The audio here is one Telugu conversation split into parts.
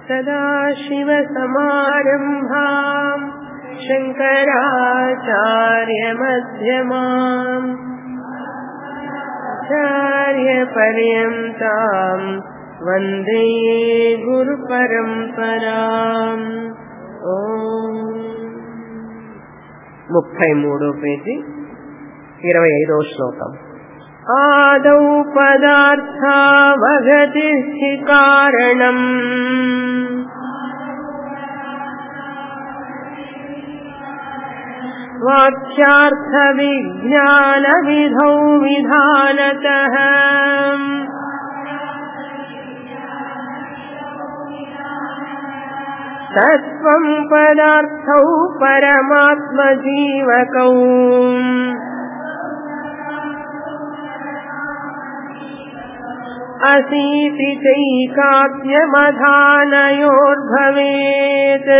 सदाशिवसमारम्भाम् शङ्कराचार्यमध्यमाम् आचार्यपर्यन्ताम् वन्दे గురుపరంపరాం ఓం ముప్పై మూడో పేజీ ఇరవై ఐదవ శ్లోకం ఆదౌ పదార్థావగతి కారణం వాక్యార్థ విజ్ఞాన విధౌ విధానత తత్వం పదార్థౌ పరమాత్మజీవకౌ అసీతి చైకాత్మ్యమధానయోర్భవేత్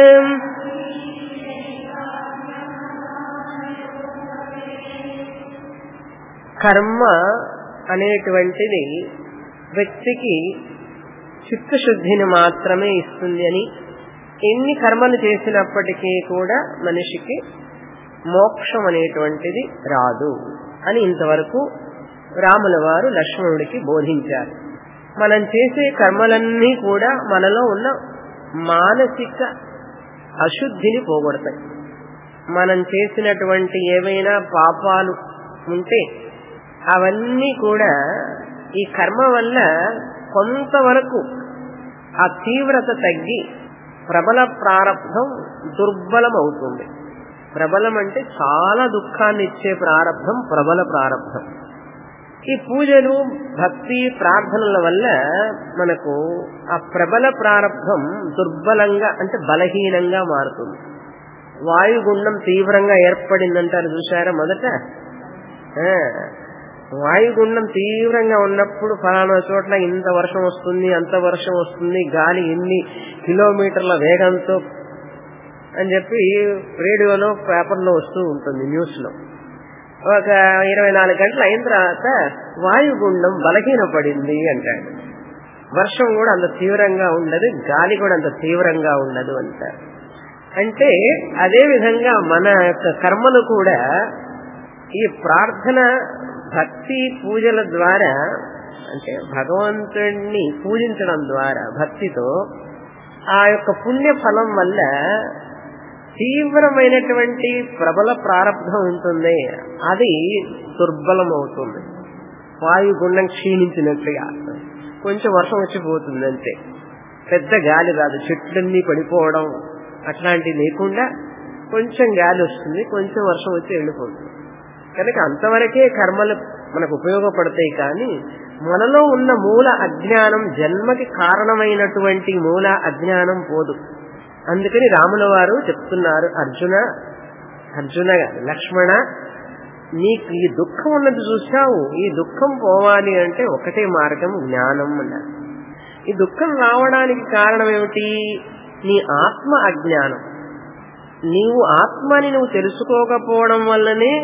కర్మ అనేటువంటిది వ్యక్తికి చిత్తశుద్ధిని మాత్రమే ఇస్తుంది అని ఎన్ని కర్మలు చేసినప్పటికీ కూడా మనిషికి మోక్షం అనేటువంటిది రాదు అని ఇంతవరకు రాముల వారు లక్ష్మణుడికి బోధించారు మనం చేసే కర్మలన్నీ కూడా మనలో ఉన్న మానసిక అశుద్ధిని పోగొడతాయి మనం చేసినటువంటి ఏవైనా పాపాలు ఉంటే అవన్నీ కూడా ఈ కర్మ వల్ల కొంతవరకు ఆ తీవ్రత తగ్గి ప్రబల ప్రారంభం దుర్బలం అవుతుంది ప్రబలం అంటే చాలా దుఃఖాన్ని ఇచ్చే ప్రారంభం ప్రబల ప్రారంభం ఈ పూజలు భక్తి ప్రార్థనల వల్ల మనకు ఆ ప్రబల ప్రారంభం దుర్బలంగా అంటే బలహీనంగా మారుతుంది వాయుగుండం తీవ్రంగా ఏర్పడిందంటారు చూసారా మొదట వాయుగుండం తీవ్రంగా ఉన్నప్పుడు ఫలానా చోట్ల ఇంత వర్షం వస్తుంది అంత వర్షం వస్తుంది గాలి ఎన్ని కిలోమీటర్ల వేగంతో అని చెప్పి రేడియోలో పేపర్లో వస్తూ ఉంటుంది న్యూస్ లో ఒక ఇరవై నాలుగు గంటలు అయిన తర్వాత వాయుగుండం బలహీనపడింది అంటాడు వర్షం కూడా అంత తీవ్రంగా ఉండదు గాలి కూడా అంత తీవ్రంగా ఉండదు అంటారు అంటే అదే విధంగా మన యొక్క కర్మలు కూడా ఈ ప్రార్థన భక్తి పూజల ద్వారా అంటే భగవంతుణ్ణి పూజించడం ద్వారా భక్తితో ఆ యొక్క పుణ్య ఫలం వల్ల తీవ్రమైనటువంటి ప్రబల ప్రారంభం ఉంటుంది అది దుర్బలం అవుతుంది వాయుగుండం క్షీణించినట్లుగా కొంచెం వర్షం వచ్చిపోతుంది అంతే పెద్ద గాలి రాదు చెట్లన్నీ పడిపోవడం అట్లాంటివి లేకుండా కొంచెం గాలి వస్తుంది కొంచెం వర్షం వచ్చి వెళ్ళిపోతుంది కనుక అంతవరకే కర్మలు మనకు ఉపయోగపడతాయి కానీ మనలో ఉన్న మూల అజ్ఞానం జన్మకి కారణమైనటువంటి మూల అజ్ఞానం పోదు అందుకని రాముల వారు చెప్తున్నారు అర్జున అర్జున లక్ష్మణ నీకు ఈ దుఃఖం ఉన్నది చూసావు ఈ దుఃఖం పోవాలి అంటే ఒకటే మార్గం జ్ఞానం అన్నారు ఈ దుఃఖం రావడానికి కారణం ఏమిటి నీ ఆత్మ అజ్ఞానం నీవు ఆత్మని నువ్వు తెలుసుకోకపోవడం వల్లనే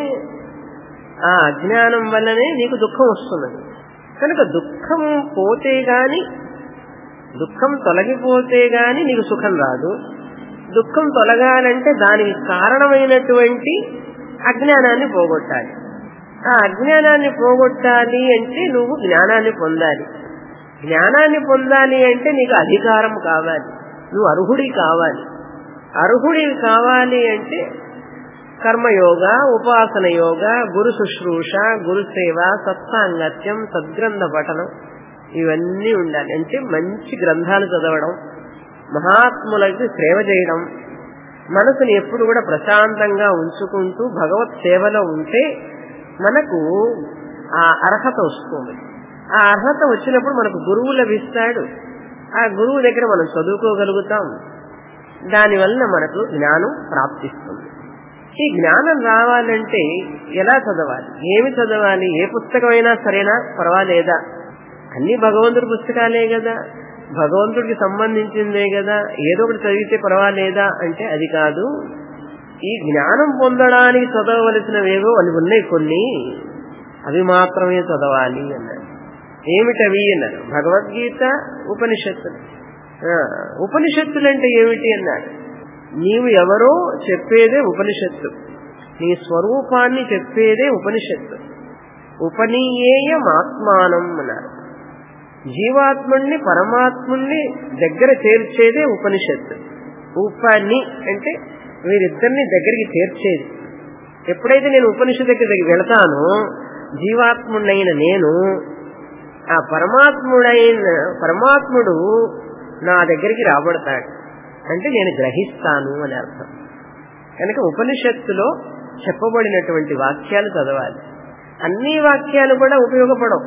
ఆ అజ్ఞానం వల్లనే నీకు దుఃఖం వస్తున్నది కనుక దుఃఖం పోతే గాని దుఃఖం తొలగిపోతే గాని నీకు సుఖం రాదు దుఃఖం తొలగాలంటే దానికి కారణమైనటువంటి అజ్ఞానాన్ని పోగొట్టాలి ఆ అజ్ఞానాన్ని పోగొట్టాలి అంటే నువ్వు జ్ఞానాన్ని పొందాలి జ్ఞానాన్ని పొందాలి అంటే నీకు అధికారం కావాలి నువ్వు అర్హుడి కావాలి అర్హుడి కావాలి అంటే కర్మయోగ ఉపాసన యోగ గురు శుశ్రూష గురు సేవ సత్సాంగత్యం సద్గ్రంథ పఠనం ఇవన్నీ ఉండాలి అంటే మంచి గ్రంథాలు చదవడం మహాత్ములకి సేవ చేయడం మనసుని ఎప్పుడు కూడా ప్రశాంతంగా ఉంచుకుంటూ భగవత్ సేవలో ఉంటే మనకు ఆ అర్హత వస్తుంది ఆ అర్హత వచ్చినప్పుడు మనకు గురువు లభిస్తాడు ఆ గురువు దగ్గర మనం చదువుకోగలుగుతాం దానివల్ల మనకు జ్ఞానం ప్రాప్తిస్తుంది ఈ జ్ఞానం రావాలంటే ఎలా చదవాలి ఏమి చదవాలి ఏ పుస్తకమైనా సరేనా పర్వాలేదా అన్ని భగవంతుడి పుస్తకాలే కదా భగవంతుడికి సంబంధించిందే కదా ఏదో ఒకటి చదివితే పర్వాలేదా అంటే అది కాదు ఈ జ్ఞానం పొందడానికి చదవవలసినవేవో అని ఉన్నాయి కొన్ని అవి మాత్రమే చదవాలి అన్నారు ఏమిటవి అన్నారు భగవద్గీత ఉపనిషత్తులు ఆ, ఉపనిషత్తులంటే ఏమిటి అన్నాడు నీవు ఎవరో చెప్పేదే ఉపనిషత్తు నీ స్వరూపాన్ని చెప్పేదే ఉపనిషత్తు ఉపనీయేయమాత్మానం అన్నారు జీవాత్ముణ్ణి పరమాత్ముణ్ణి దగ్గర చేర్చేదే ఉపనిషత్తు ఉపని అంటే వీరిద్దరిని దగ్గరికి చేర్చేది ఎప్పుడైతే నేను ఉపనిషత్తు దగ్గరికి వెళతానో జీవాత్ముడైన నేను ఆ పరమాత్ముడైన పరమాత్ముడు నా దగ్గరికి రాబడతాడు అంటే నేను గ్రహిస్తాను అని అర్థం కనుక ఉపనిషత్తులో చెప్పబడినటువంటి వాక్యాలు చదవాలి అన్ని వాక్యాలు కూడా ఉపయోగపడవు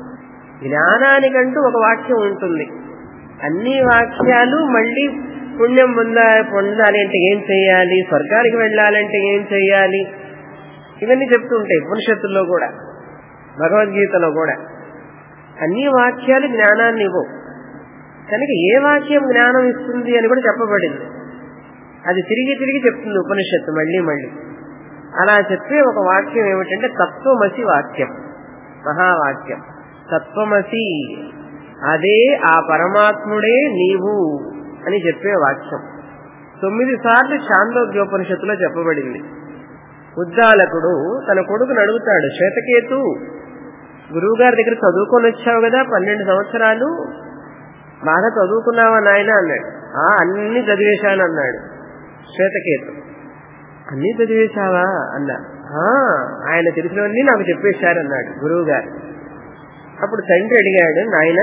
జ్ఞానానికంటూ ఒక వాక్యం ఉంటుంది అన్ని వాక్యాలు మళ్ళీ పుణ్యం పొందా పొందాలి అంటే ఏం చేయాలి స్వర్గానికి వెళ్ళాలంటే ఏం చేయాలి ఇవన్నీ చెప్తూ ఉంటాయి ఉపనిషత్తుల్లో కూడా భగవద్గీతలో కూడా అన్ని వాక్యాలు జ్ఞానాన్ని ఇవ్వవు కనుక ఏ వాక్యం జ్ఞానం ఇస్తుంది అని కూడా చెప్పబడింది అది తిరిగి తిరిగి చెప్తుంది ఉపనిషత్తు మళ్ళీ మళ్ళీ అలా చెప్పే ఒక వాక్యం ఏమిటంటే తత్వమసి వాక్యం మహావాక్యం తత్వమసి అదే ఆ పరమాత్ముడే నీవు అని చెప్పే వాక్యం తొమ్మిది సార్లు చాందోగ్యోపనిషత్తులో చెప్పబడింది ఉద్దాలకుడు తన కొడుకును అడుగుతాడు శ్వేతకేతు గురువు గారి దగ్గర చదువుకొని వచ్చావు కదా పన్నెండు సంవత్సరాలు బాగా చదువుకున్నావా నాయన అన్నాడు ఆ అన్ని చదివేశాను అన్నాడు శ్వేతకేతు అన్ని చదివేశావా అన్నా "ఆ, ఆయన తెలిసినవన్నీ నాకు చెప్పేశారన్నాడు గురువు గారు అప్పుడు తండ్రి అడిగాడు నాయన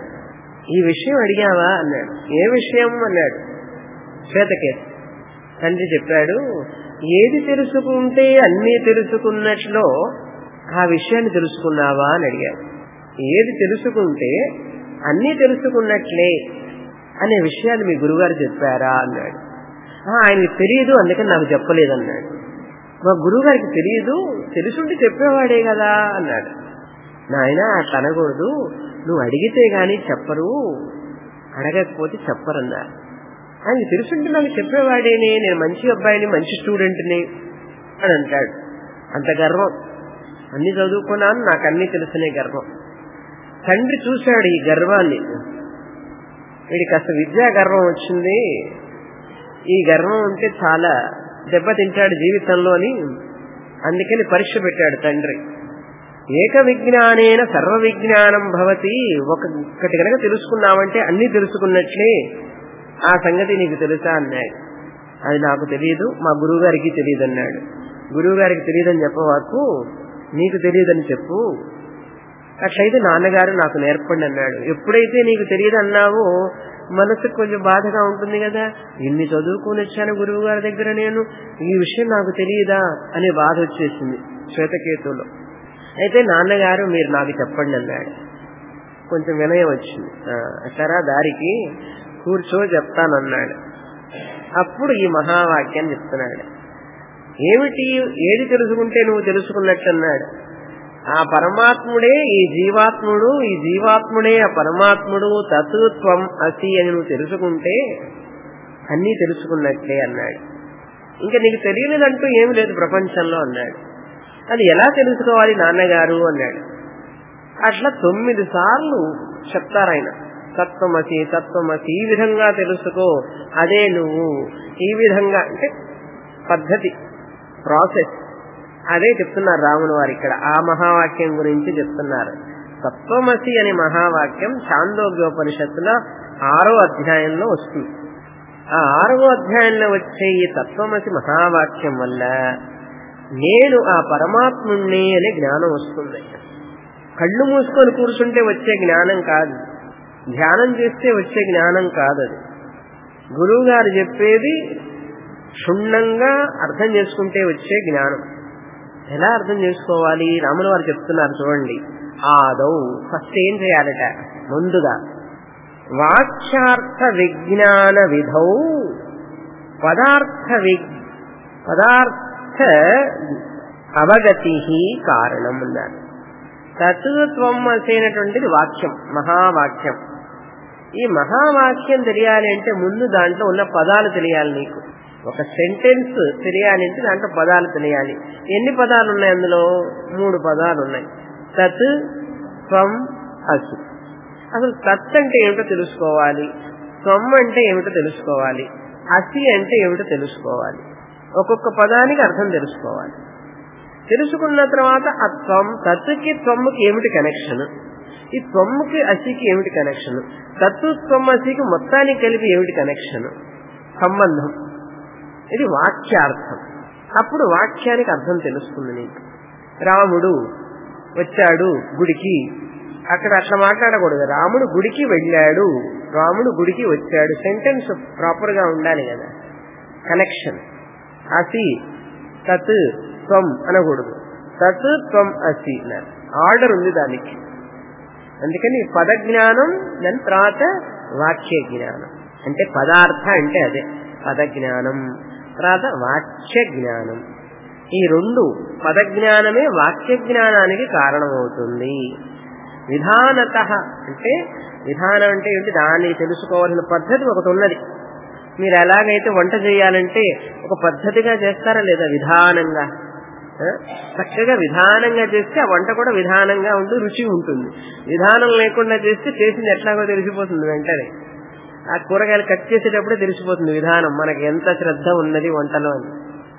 ఈ విషయం అడిగావా అన్నాడు ఏ విషయం అన్నాడు శ్వేతకేతు తండ్రి చెప్పాడు ఏది తెలుసుకుంటే అన్నీ తెలుసుకున్నట్లో ఆ విషయాన్ని తెలుసుకున్నావా అని అడిగాడు ఏది తెలుసుకుంటే అన్నీ తెలుసుకున్నట్లే అనే విషయాన్ని మీ గురుగారు చెప్పారా అన్నాడు "ఆ, ఆయనకి తెలియదు అందుకని నాకు చెప్పలేదన్నాడు మా గురుగారికి తెలియదు తెలుసుంటే చెప్పేవాడే కదా అన్నాడు నాయన అట్లా అనకూడదు నువ్వు అడిగితే గాని చెప్పరు అడగకపోతే చెప్పరన్నారు ఆయనకి తెలుసుంటే నాకు చెప్పేవాడేనే నేను మంచి అబ్బాయిని మంచి స్టూడెంట్ని అని అంటాడు అంత గర్వం అన్ని చదువుకున్నాను నాకు అన్ని తెలుసునే గర్వం తండ్రి చూశాడు ఈ గర్వాన్ని వీడికి కాస్త విద్యా గర్వం వచ్చింది ఈ గర్వం ఉంటే చాలా దెబ్బతింటాడు జీవితంలో అని అందుకని పరీక్ష పెట్టాడు తండ్రి ఏక విజ్ఞానేన సర్వ విజ్ఞానం భవతి ఒకటి కనుక తెలుసుకున్నావంటే అన్ని తెలుసుకున్నట్లే ఆ సంగతి నీకు తెలుసా అన్నాడు అది నాకు తెలియదు మా గురువు గారికి తెలియదు అన్నాడు గురువు గారికి తెలియదని చెప్పవాకు నీకు తెలియదని చెప్పు అట్లయితే నాన్నగారు నాకు నేర్పండి అన్నాడు ఎప్పుడైతే నీకు తెలియదు అన్నావో మనసుకు కొంచెం బాధగా ఉంటుంది కదా ఇన్ని చదువుకుని వచ్చాను గురువు గారి దగ్గర నేను ఈ విషయం నాకు తెలియదా అనే బాధ వచ్చేసింది శ్వేతకేతులో అయితే నాన్నగారు మీరు నాకు చెప్పండి అన్నాడు కొంచెం వినయం వచ్చింది "ఆ, సరా దారికి కూర్చో చెప్తానన్నాడు అప్పుడు ఈ మహావాక్యాన్ని చెప్తున్నాడు ఏమిటి ఏది తెలుసుకుంటే నువ్వు తెలుసుకున్నట్టు అన్నాడు ఆ పరమాత్ముడే ఈ జీవాత్ముడు ఈ జీవాత్ముడే ఆ పరమాత్ముడు తత్వం అసి అని నువ్వు తెలుసుకుంటే అన్నీ తెలుసుకున్నట్లే అన్నాడు ఇంకా నీకు తెలియలేదంటూ ఏమి లేదు ప్రపంచంలో అన్నాడు అది ఎలా తెలుసుకోవాలి నాన్నగారు అన్నాడు అట్లా తొమ్మిది సార్లు చెప్తారు ఆయన తత్వమసి తత్వమసి ఈ విధంగా తెలుసుకో అదే నువ్వు ఈ విధంగా అంటే పద్ధతి ప్రాసెస్ అదే చెప్తున్నారు రాముని వారు ఇక్కడ ఆ మహావాక్యం గురించి చెప్తున్నారు తత్వమసి అనే మహావాక్యం చాందోగ్యోపనిషత్తులో ఆరో అధ్యాయంలో వస్తుంది ఆ ఆరో అధ్యాయంలో వచ్చే ఈ తత్వమసి మహావాక్యం వల్ల నేను ఆ పరమాత్ముణ్ణి అనే జ్ఞానం వస్తుంది కళ్ళు మూసుకొని కూర్చుంటే వచ్చే జ్ఞానం కాదు ధ్యానం చేస్తే వచ్చే జ్ఞానం కాదు అది గురువు గారు చెప్పేది క్షుణ్ణంగా అర్థం చేసుకుంటే వచ్చే జ్ఞానం ఎలా అర్థం చేసుకోవాలి రాముల వారు చెప్తున్నారు చూడండి ఆదౌ ఫస్ట్ ఏం చేయాలట ముందుగా వాక్యార్థ విజ్ఞాన విధౌ పదార్థ వి పదార్థ అవగతి కారణం అన్నారు తత్వత్వం అనేటువంటిది వాక్యం మహావాక్యం ఈ మహావాక్యం తెలియాలి అంటే ముందు దాంట్లో ఉన్న పదాలు తెలియాలి నీకు ఒక సెంటెన్స్ తెలియాలి అంటే దాంట్లో పదాలు తెలియాలి ఎన్ని పదాలు ఉన్నాయి అందులో మూడు పదాలు ఉన్నాయి తత్ త్వం అసు అసలు తత్ అంటే ఏమిటో తెలుసుకోవాలి త్వం అంటే ఏమిటో తెలుసుకోవాలి అసి అంటే ఏమిటో తెలుసుకోవాలి ఒక్కొక్క పదానికి అర్థం తెలుసుకోవాలి తెలుసుకున్న తర్వాత ఆ త్వం తత్తుకి త్వమ్ముకి ఏమిటి కనెక్షన్ ఈ త్వమ్ముకి అసికి ఏమిటి కనెక్షన్ తత్తు త్వం అసికి మొత్తానికి కలిపి ఏమిటి కనెక్షన్ సంబంధం ఇది వాక్యార్థం అప్పుడు వాక్యానికి అర్థం తెలుస్తుంది నీకు రాముడు వచ్చాడు గుడికి అక్కడ అట్లా మాట్లాడకూడదు రాముడు గుడికి వెళ్ళాడు రాముడు గుడికి వచ్చాడు సెంటెన్స్ ప్రాపర్ గా ఉండాలి కదా కనెక్షన్ అసి తత్ త్వం అనకూడదు తత్ త్వం అసి ఆర్డర్ ఉంది దానికి అందుకని పద జ్ఞానం దాని తర్వాత వాక్య జ్ఞానం అంటే పదార్థ అంటే అదే పద జ్ఞానం తర్వాత వాక్య జ్ఞానం ఈ రెండు పద జ్ఞానమే వాక్య జ్ఞానానికి కారణమవుతుంది విధానత అంటే విధానం అంటే ఏంటి దాన్ని తెలుసుకోవాల్సిన పద్ధతి ఒకటి ఉన్నది మీరు ఎలాగైతే వంట చేయాలంటే ఒక పద్ధతిగా చేస్తారా లేదా విధానంగా చక్కగా విధానంగా చేస్తే ఆ వంట కూడా విధానంగా ఉంటూ రుచి ఉంటుంది విధానం లేకుండా చేస్తే చేసింది ఎట్లాగో తెలిసిపోతుంది వెంటనే ఆ కూరగాయలు కట్ చేసేటప్పుడే తెలిసిపోతుంది విధానం మనకి ఎంత శ్రద్ధ ఉన్నది వంటలో అని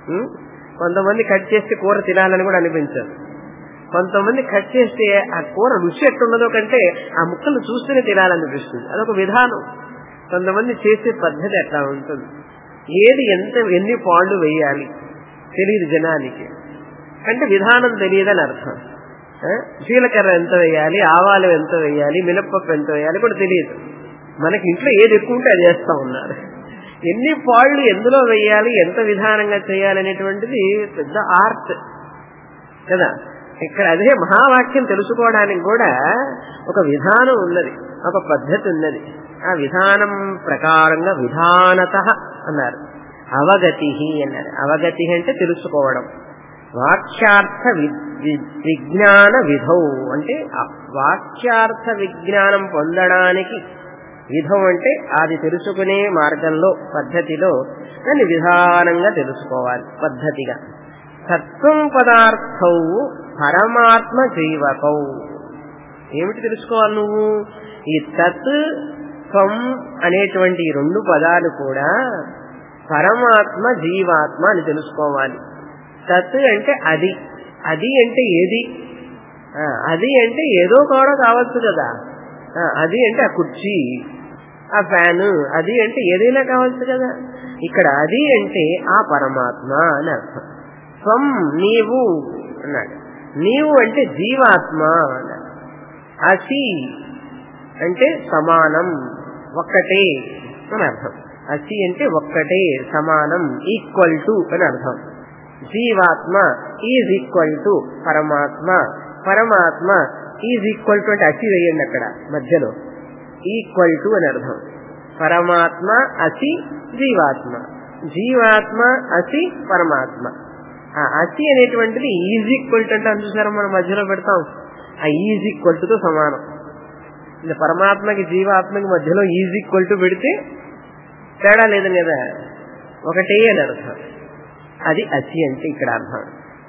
కొంతమంది కట్ చేస్తే కూర తినాలని కూడా అనిపించదు కొంతమంది కట్ చేస్తే ఆ కూర రుచి ఎట్టున్నదో కంటే ఆ ముక్కలు చూస్తేనే తినాలనిపిస్తుంది అదొక విధానం కొంతమంది చేసే పద్ధతి ఎట్లా ఉంటుంది ఏది ఎంత ఎన్ని పాళ్ళు వేయాలి తెలియదు జనానికి అంటే విధానం తెలియదని అర్థం జీలకర్ర ఎంత వేయాలి ఆవాలు ఎంత వేయాలి మినప్పప్పు ఎంత వేయాలి కూడా తెలియదు మనకి ఇంట్లో ఏది ఎక్కువ ఉంటే అది చేస్తా ఉన్నారు ఎన్ని పాళ్ళు ఎందులో వేయాలి ఎంత విధానంగా చేయాలి అనేటువంటిది పెద్ద ఆర్ట్ కదా ఇక్కడ అదే మహావాక్యం తెలుసుకోవడానికి కూడా ఒక విధానం ఉన్నది ఒక పద్ధతి ఉన్నది ఆ విధానం ప్రకారంగా విధానత అన్నారు అవగతి అన్నారు అవగతి అంటే తెలుసుకోవడం వాక్యార్థ విజ్ఞాన విధౌ అంటే వాక్యార్థ విజ్ఞానం పొందడానికి విధం అంటే అది తెలుసుకునే మార్గంలో పద్ధతిలో దాన్ని విధానంగా తెలుసుకోవాలి పద్ధతిగా తత్వం పదార్థౌ పరమాత్మ జీవకౌ ఏమిటి తెలుసుకోవాలి నువ్వు ఈ తత్ త్వం అనేటువంటి ఈ రెండు పదాలు కూడా పరమాత్మ జీవాత్మ అని తెలుసుకోవాలి తత్ అంటే అది అది అంటే ఏది అది అంటే ఏదో కూడా కావచ్చు కదా అది అంటే ఆ కుర్చీ ఆ ఫ్యాను అది అంటే ఏదైనా కావచ్చు కదా ఇక్కడ అది అంటే ఆ పరమాత్మ అని అర్థం త్వం నీవు అన్నాడు నీవు అంటే జీవాత్మ అన్నాడు అసి అంటే సమానం ఒక్కటే అని అర్థం అసి అంటే ఒక్కటే సమానం ఈక్వల్ టు అని అర్థం జీవాత్మ ఈజ్ ఈక్వల్ టు పరమాత్మ పరమాత్మ ఈజ్ ఈక్వల్ టు అంటే అసి వేయండి అక్కడ మధ్యలో ఈక్వల్ టు అని అర్థం పరమాత్మ అసి జీవాత్మ జీవాత్మ అసి పరమాత్మ ఆ అసి అనేటువంటిది ఈజ్ ఈక్వల్ టు అంటే చూసారా మనం మధ్యలో పెడతాం ఆ ఈజ్ ఈక్వల్ టుతో సమానం ఇది పరమాత్మకి జీవాత్మకి మధ్యలో ఈజ్ ఈక్వల్ టు పెడితే తేడా లేదు కదా ఒకటే అని అర్థం అది అసి అంటే ఇక్కడ అర్థం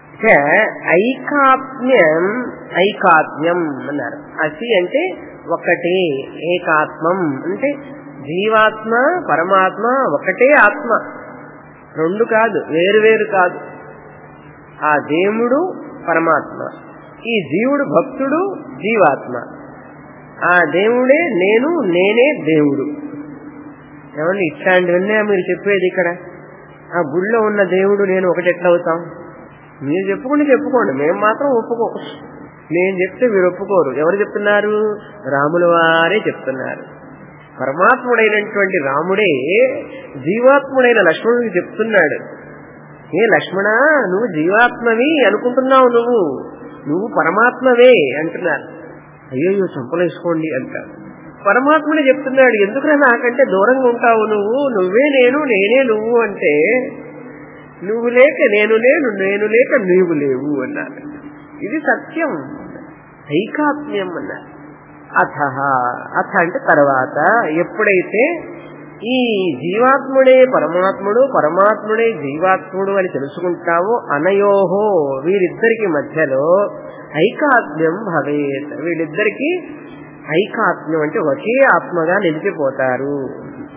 ఐకాత్మ్యం ఐకాత్మ్యం అన్నారు అసి అంటే ఒకటే ఏకాత్మం అంటే జీవాత్మ పరమాత్మ ఒకటే ఆత్మ రెండు కాదు వేరు వేరు కాదు ఆ దేవుడు పరమాత్మ ఈ జీవుడు భక్తుడు జీవాత్మ ఆ దేవుడే నేను నేనే దేవుడు ఏమండి ఇట్లాంటివన్నీ మీరు చెప్పేది ఇక్కడ ఆ గుళ్ళో ఉన్న దేవుడు నేను ఒకటి ఎట్లా అవుతాం మీరు చెప్పుకుంటే చెప్పుకోండి మేము మాత్రం ఒప్పుకో నేను చెప్తే మీరు ఒప్పుకోరు ఎవరు చెప్తున్నారు రాముల వారే చెప్తున్నారు పరమాత్ముడైనటువంటి రాముడే జీవాత్ముడైన లక్ష్మణుడికి చెప్తున్నాడు ఏ లక్ష్మణ నువ్వు జీవాత్మవి అనుకుంటున్నావు నువ్వు నువ్వు పరమాత్మవే అంటున్నారు అయ్యో చంపలేసుకోండి అంటారు పరమాత్ముడే చెప్తున్నాడు ఎందుకురా నాకంటే దూరంగా ఉంటావు నువ్వు నువ్వే నేను నేనే నువ్వు అంటే నువ్వు లేక నేను లేను నేను లేక నీవు లేవు అన్నారు ఇది సత్యం ఐకాత్మ్యం అన్నారు అథ అథ అంటే తర్వాత ఎప్పుడైతే ఈ జీవాత్ముడే పరమాత్ముడు పరమాత్ముడే జీవాత్ముడు అని తెలుసుకుంటావో అనయోహో వీరిద్దరికి మధ్యలో ఐకాత్మ్యం భవేత్ వీళ్ళిద్దరికి ఐకాత్మ్యం అంటే ఒకే ఆత్మగా నిలిచిపోతారు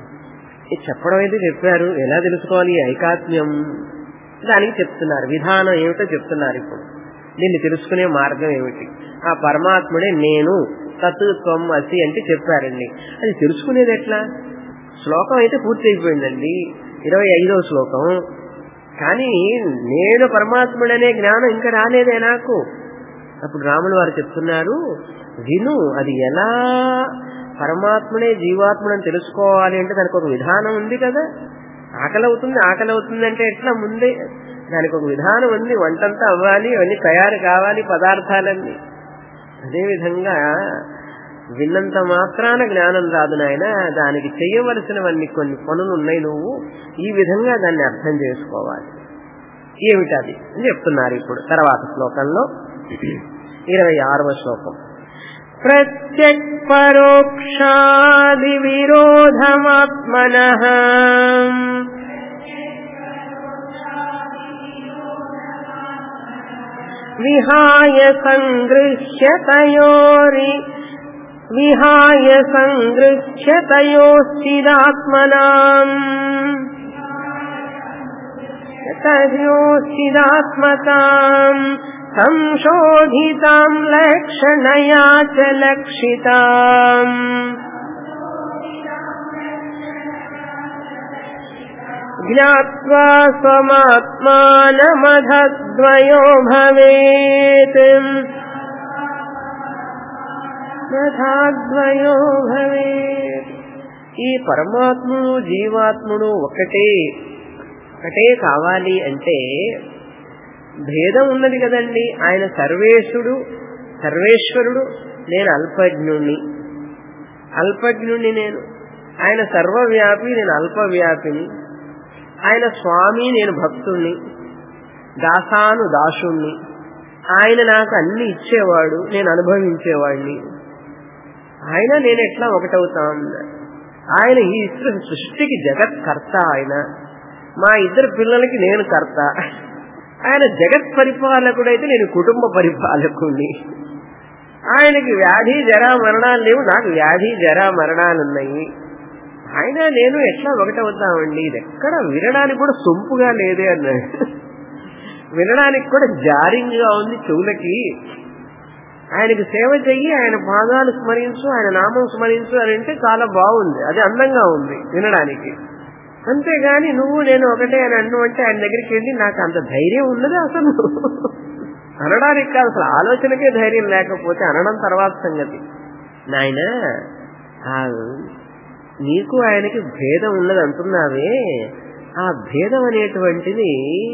ఇది చెప్పడం అయితే చెప్పారు ఎలా తెలుసుకోవాలి ఈ ఐకాత్మ్యం దానికి చెప్తున్నారు విధానం ఏమిటో చెప్తున్నారు ఇప్పుడు దీన్ని తెలుసుకునే మార్గం ఏమిటి ఆ పరమాత్ముడే నేను తత్ త్వం అసి అంటే చెప్పారండి అది తెలుసుకునేది ఎట్లా శ్లోకం అయితే పూర్తి అయిపోయిందండి ఇరవై ఐదవ శ్లోకం కానీ నేను పరమాత్ముడనే జ్ఞానం ఇంకా రాలేదే నాకు అప్పుడు రాములు వారు చెప్తున్నారు విను అది ఎలా పరమాత్మనే జీవాత్ముడని తెలుసుకోవాలి అంటే దానికి ఒక విధానం ఉంది కదా ఆకలి అవుతుంది ఆకలి అవుతుంది అంటే ఎట్లా ముందే దానికి ఒక విధానం ఉంది వంటంతా అవ్వాలి అవన్నీ తయారు కావాలి పదార్థాలన్నీ అదేవిధంగా విన్నంత మాత్రాన జ్ఞానం రాదు నాయన దానికి చేయవలసినవన్నీ కొన్ని పనులు ఉన్నాయి నువ్వు ఈ విధంగా దాన్ని అర్థం చేసుకోవాలి ఏమిటది అని చెప్తున్నారు ఇప్పుడు తర్వాత శ్లోకంలో ఇరవై ఆరవ శ్లోకం ప్రత్యక్ పరోక్షాది విరోధమాత్మన విహాయ సంగృహ్య తయోరి విహాయ సంగృహ్య తయోస్థిదాత్మనాం తయోస్థిదాత్మతాం సంశోధితాం లక్షణయా చ లక్షితాం జ్ఞాత్వా స్వమాత్మానమధద్వయో భవేత్ యథాద్వయో భవేత్ ఈ పరమాత్ముడు జీవాత్ముడు ఒకటే ఒకటే కావాలి అంటే భేదం ఉన్నది కదండి ఆయన సర్వేశుడు సర్వేశ్వరుడు నేను అల్పజ్ఞుణ్ణి అల్పజ్ఞుణ్ణి నేను ఆయన సర్వవ్యాపి నేను అల్పవ్యాపిని ఆయన స్వామి నేను భక్తుణ్ణి దాసాను దాసుణ్ణి ఆయన నాకు అన్ని ఇచ్చేవాడు నేను అనుభవించేవాడిని ఆయన నేను ఎట్లా ఒకటవుతాం ఆయన ఈ సృష్టికి జగత్కర్త ఆయన మా ఇద్దరు పిల్లలకి నేను కర్త ఆయన జగత్ పరిపాలకుడైతే నేను కుటుంబ పరిపాలకుడిని ఆయనకి వ్యాధి జరా మరణాలు లేవు నాకు వ్యాధి జరా మరణాలు ఉన్నాయి ఆయన నేను ఎట్లా ఒకటవుతామండి ఇది ఎక్కడ వినడానికి కూడా సొంపుగా లేదే అన్నాడు వినడానికి కూడా జారింగ్గా ఉంది చెవులకి ఆయనకి సేవ చెయ్యి ఆయన పాదాలు స్మరించు ఆయన నామం స్మరించు అని అంటే చాలా బాగుంది అది అందంగా ఉంది వినడానికి అంతేగాని నువ్వు నేను ఒకటే అని అన్ను అంటే ఆయన దగ్గరికి వెళ్ళి నాకు అంత ధైర్యం ఉన్నది అసలు అనడానికి కాదు అసలు ఆలోచనకే ధైర్యం లేకపోతే అనడం తర్వాత సంగతి నాయన నీకు ఆయనకి భేదం ఉన్నది అంటున్నావే ఆ భేదం అనేటువంటిది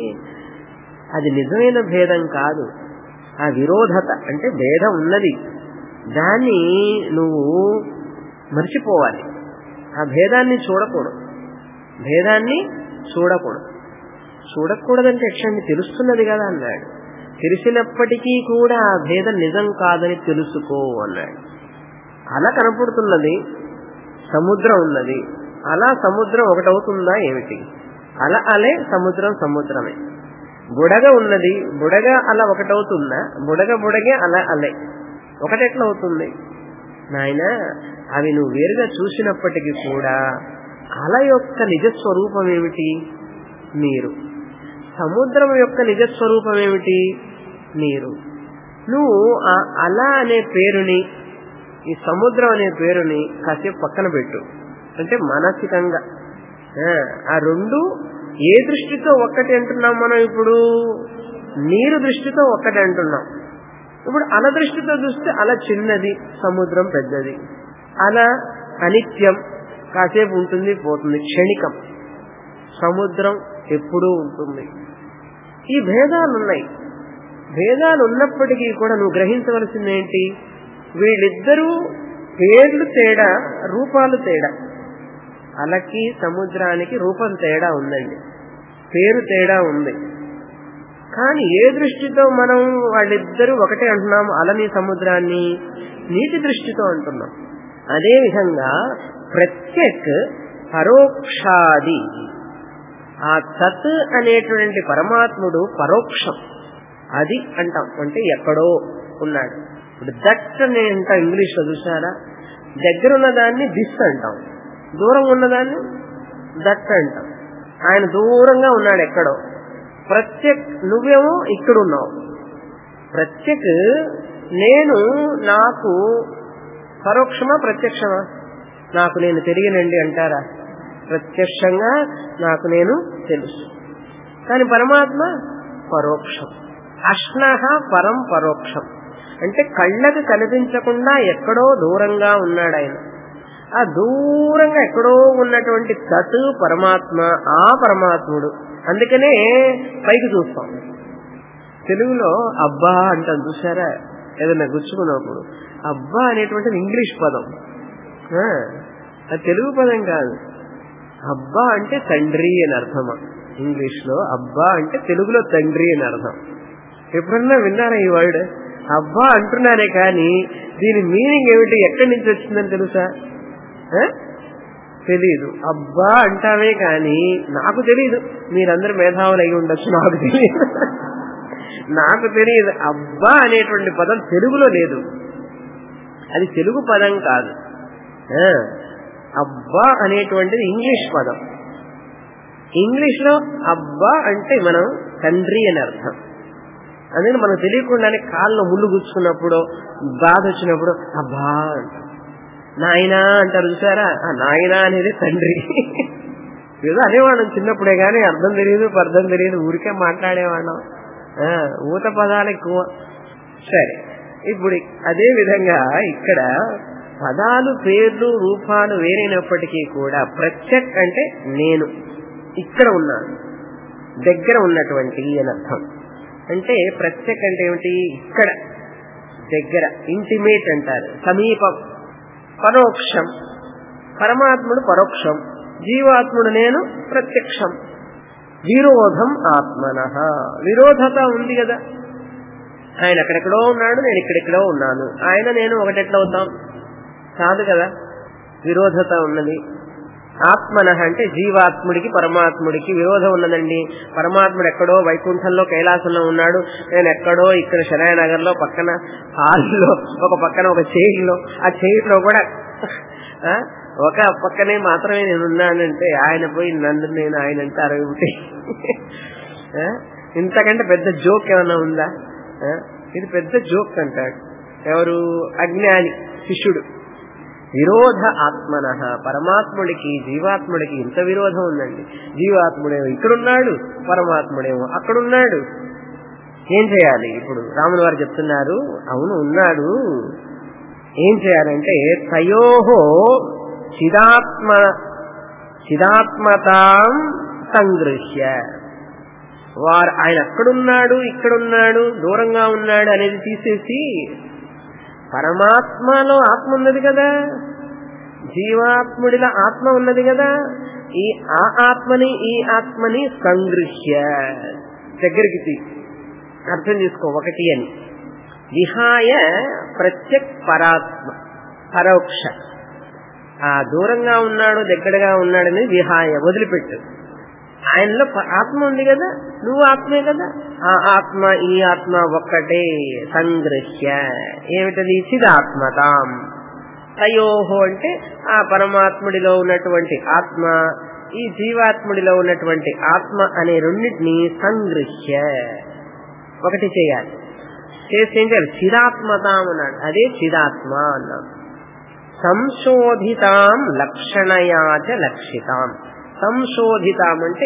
అది నిజమైన భేదం కాదు ఆ విరోధత అంటే భేదం ఉన్నది దాన్ని నువ్వు మర్చిపోవాలి ఆ భేదాన్ని చూడకూడదు భేదాన్ని చూడకూడదు చూడకూడదంటే యక్షాన్ని తెలుస్తున్నది కదా అన్నాడు తెలిసినప్పటికీ కూడా ఆ భేదం నిజం కాదని తెలుసుకో అన్నాడు అలా కనపడుతున్నది సముద్రం ఉన్నది అలా సముద్రం ఒకటవుతుందా ఏమిటి అల అలే సముద్రం సముద్రమే బుడగ ఉన్నది బుడగ అల ఒకటవుతుందా బుడగ బుడగే అల అలే ఒకటెట్లా అవుతుంది నాయన అవి నువ్వు వేరుగా చూసినప్పటికీ కూడా అల యొక్క నిజస్వరూపం ఏమిటి నీరు సముద్రం యొక్క నిజస్వరూపం ఏమిటి నీరు నువ్వు ఆ అల అనే పేరుని ఈ సముద్రం అనే పేరుని కాసేపు పక్కన పెట్టు అంటే మానసికంగా ఆ రెండు ఏ దృష్టితో ఒక్కటి అంటున్నాం మనం ఇప్పుడు నీరు దృష్టితో ఒక్కటి అంటున్నాం ఇప్పుడు అల దృష్టితో చూస్తే అల చిన్నది సముద్రం పెద్దది అల అనిత్యం కాసేపు ఉంటుంది పోతుంది క్షణికం సముద్రం ఎప్పుడూ ఉంటుంది ఈ భేదాలు ఉన్నాయి భేదాలు ఉన్నప్పటికీ కూడా నువ్వు గ్రహించవలసింది ఏంటి వీళ్ళిద్దరూ పేర్లు తేడా రూపాలు తేడా అలకి సముద్రానికి రూపం తేడా ఉందండి పేరు తేడా ఉంది కానీ ఏ దృష్టితో మనం వాళ్ళిద్దరూ ఒకటే అంటున్నాం అలని సముద్రాన్ని నీటి దృష్టితో అంటున్నాం అదే విధంగా ప్రత్యేక్ పరోక్షాది ఆ సత్ అనేటువంటి పరమాత్ముడు పరోక్షం అది అంటాం అంటే ఎక్కడో ఉన్నాడు ఇప్పుడు దట్ అని అంటాం ఇంగ్లీష్ లో చూసారా దగ్గర ఉన్నదాన్ని దిస్ అంటాం దూరం ఉన్నదాన్ని దట్ అంటాం ఆయన దూరంగా ఉన్నాడు ఎక్కడో ప్రత్యక్ నువ్వేమో ఇక్కడున్నావు ప్రత్యక్ నేను నాకు పరోక్షమా ప్రత్యక్షమా నాకు నేను తెలియనండి అంటారా ప్రత్యక్షంగా నాకు నేను తెలుసు కానీ పరమాత్మ పరోక్షం అష్ణహ పరం పరోక్షం అంటే కళ్ళకు కనిపించకుండా ఎక్కడో దూరంగా ఉన్నాడు ఆయన ఆ దూరంగా ఎక్కడో ఉన్నటువంటి తత్ పరమాత్మ ఆ పరమాత్ముడు అందుకనే పైకి చూస్తాం తెలుగులో అబ్బా అంటాం చూసారా ఏదైనా గుచ్చుకున్నప్పుడు అబ్బా అనేటువంటిది ఇంగ్లీష్ పదం ఆ, అది తెలుగు పదం కాదు అబ్బా అంటే తండ్రి అని అర్థమా ఇంగ్లీష్ లో అబ్బా అంటే తెలుగులో తండ్రి అని అర్థం ఎప్పుడన్నా విన్నారా ఈ వర్డ్ అబ్బా అంటున్నారే కానీ దీని మీనింగ్ ఏమిటి ఎక్కడి నుంచి వచ్చిందని తెలుసా ఆ? తెలీదు అబ్బా అంటామే కానీ నాకు తెలియదు మీరందరూ మేధావులు అయి ఉండొచ్చు నాకు తెలియదు నాకు తెలియదు అబ్బా అనేటువంటి పదం తెలుగులో లేదు అది తెలుగు పదం కాదు ఆ, అబ్బా అనేటువంటిది ఇంగ్లీష్ పదం ఇంగ్లీష్ లో అబ్బా అంటే మనం తండ్రి అని అర్థం అందుకని మనకు తెలియకుండానే కాల్లో ముళ్ళు గుచ్చుకున్నప్పుడు బాధ వచ్చినప్పుడు అబ్బా అంటాం నాయనా అంటారు చూసారా ఆ నాయనా అనేది తండ్రి ఏదో అనేవాళ్ళం చిన్నప్పుడే గానీ అర్థం తెలియదు అర్థం తెలియదు ఊరికే మాట్లాడేవాళ్ళం ఆ, ఊత పదాలు ఎక్కువ సరే ఇప్పుడు అదే విధంగా ఇక్కడ పదాలు పేర్లు రూపాలు వేరైనప్పటికీ కూడా ప్రత్యక్ అంటే నేను ఇక్కడ ఉన్నాను దగ్గర ఉన్నటువంటి అని అర్థం అంటే ప్రత్యక్ అంటే ఏమిటి ఇక్కడ దగ్గర ఇంటిమేట్ అంటారు సమీపం పరోక్షం పరమాత్ముడు పరోక్షం జీవాత్ముడు నేను ప్రత్యక్షం విరోధం ఆత్మన విరోధత ఉంది కదా ఆయన అక్కడెక్కడో ఉన్నాడు నేను ఇక్కడెక్కడో ఉన్నాను ఆయన నేను ఒకటెట్లవుతాం కాదు కదా విరోధత ఉన్నది ఆత్మన అంటే జీవాత్ముడికి పరమాత్ముడికి విరోధం ఉన్నదండి పరమాత్ముడు ఎక్కడో వైకుంఠంలో కైలాసంలో ఉన్నాడు నేను ఎక్కడో ఇక్కడ శనాయనగర్ లో పక్కన హాల్లో ఒక పక్కన ఒక చైర్లో ఆ చైర్లో కూడా ఆ, ఒక పక్కనే మాత్రమే నేను ఉన్నానంటే ఆయన పోయి నన్ను నేను ఆయన అంటారు ఏమిటి ఆ, ఇంతకంటే పెద్ద జోక్ ఏమైనా ఉందా ఆ, ఇది పెద్ద జోక్ అంటాడు ఎవరు అజ్ఞాని శిష్యుడు విరోధ ఆత్మన పరమాత్ముడికి జీవాత్ముడికి ఇంత విరోధం ఉందండి జీవాత్ముడేమో ఇక్కడున్నాడు పరమాత్ముడేమో అక్కడున్నాడు ఏం చేయాలి ఇప్పుడు రాముల వారు చెప్తున్నారు అవును ఉన్నాడు ఏం చేయాలంటే తయోహో చిదాత్మ చిదాత్మతాం సంగృహ్య వారు ఆయన అక్కడున్నాడు ఇక్కడున్నాడు దూరంగా ఉన్నాడు అనేది తీసేసి పరమాత్మలో ఆత్మ ఉన్నది కదా జీవాత్ముడిలో ఆత్మ ఉన్నది కదా ఈ ఆ ఆత్మని ఈ ఆత్మని సంగృహ్య దగ్గరికి తీ అర్థం చేసుకో ఒకటి అని విహాయ ప్రత్యక్ పరాత్మ పరోక్ష ఆ దూరంగా ఉన్నాడు దగ్గరగా ఉన్నాడని విహాయ వదిలిపెట్టు ఆయనలో ప- ఆత్మ ఉంది కదా నువ్వు ఆత్మే కదా ఆ ఆత్మ ఈ ఆత్మ ఒక్కటే సంగృహ్య ఏమిటది చిదాత్మతాం తయోహో అంటే ఆ పరమాత్ముడిలో ఉన్నటువంటి ఆత్మ ఈ జీవాత్ముడిలో ఉన్నటువంటి ఆత్మ అనే రెండింటిని సంగృహ్య ఒకటి చేయాలి చేస్తే ఏం చేయాలి చిదాత్మతాం అన్నాడు అదే చిదాత్మ అన్నాడు సంశోధితాం లక్షణయాచ లక్షితాం సంశోధితాం అంటే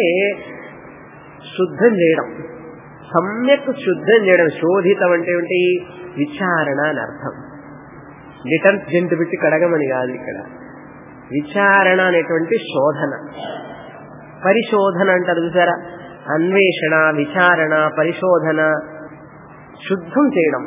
శుద్ధం చేయడం సమ్యక్ శుద్ధం చేయడం శోధితం అంటే ఏంటి విచారణ అని అర్థం డిటర్జెంట్ పెట్టి కడగమని కాదు ఇక్కడ విచారణ అనేటువంటి శోధన పరిశోధన అంటారు చూసారా అన్వేషణ విచారణ పరిశోధన శుద్ధం చేయడం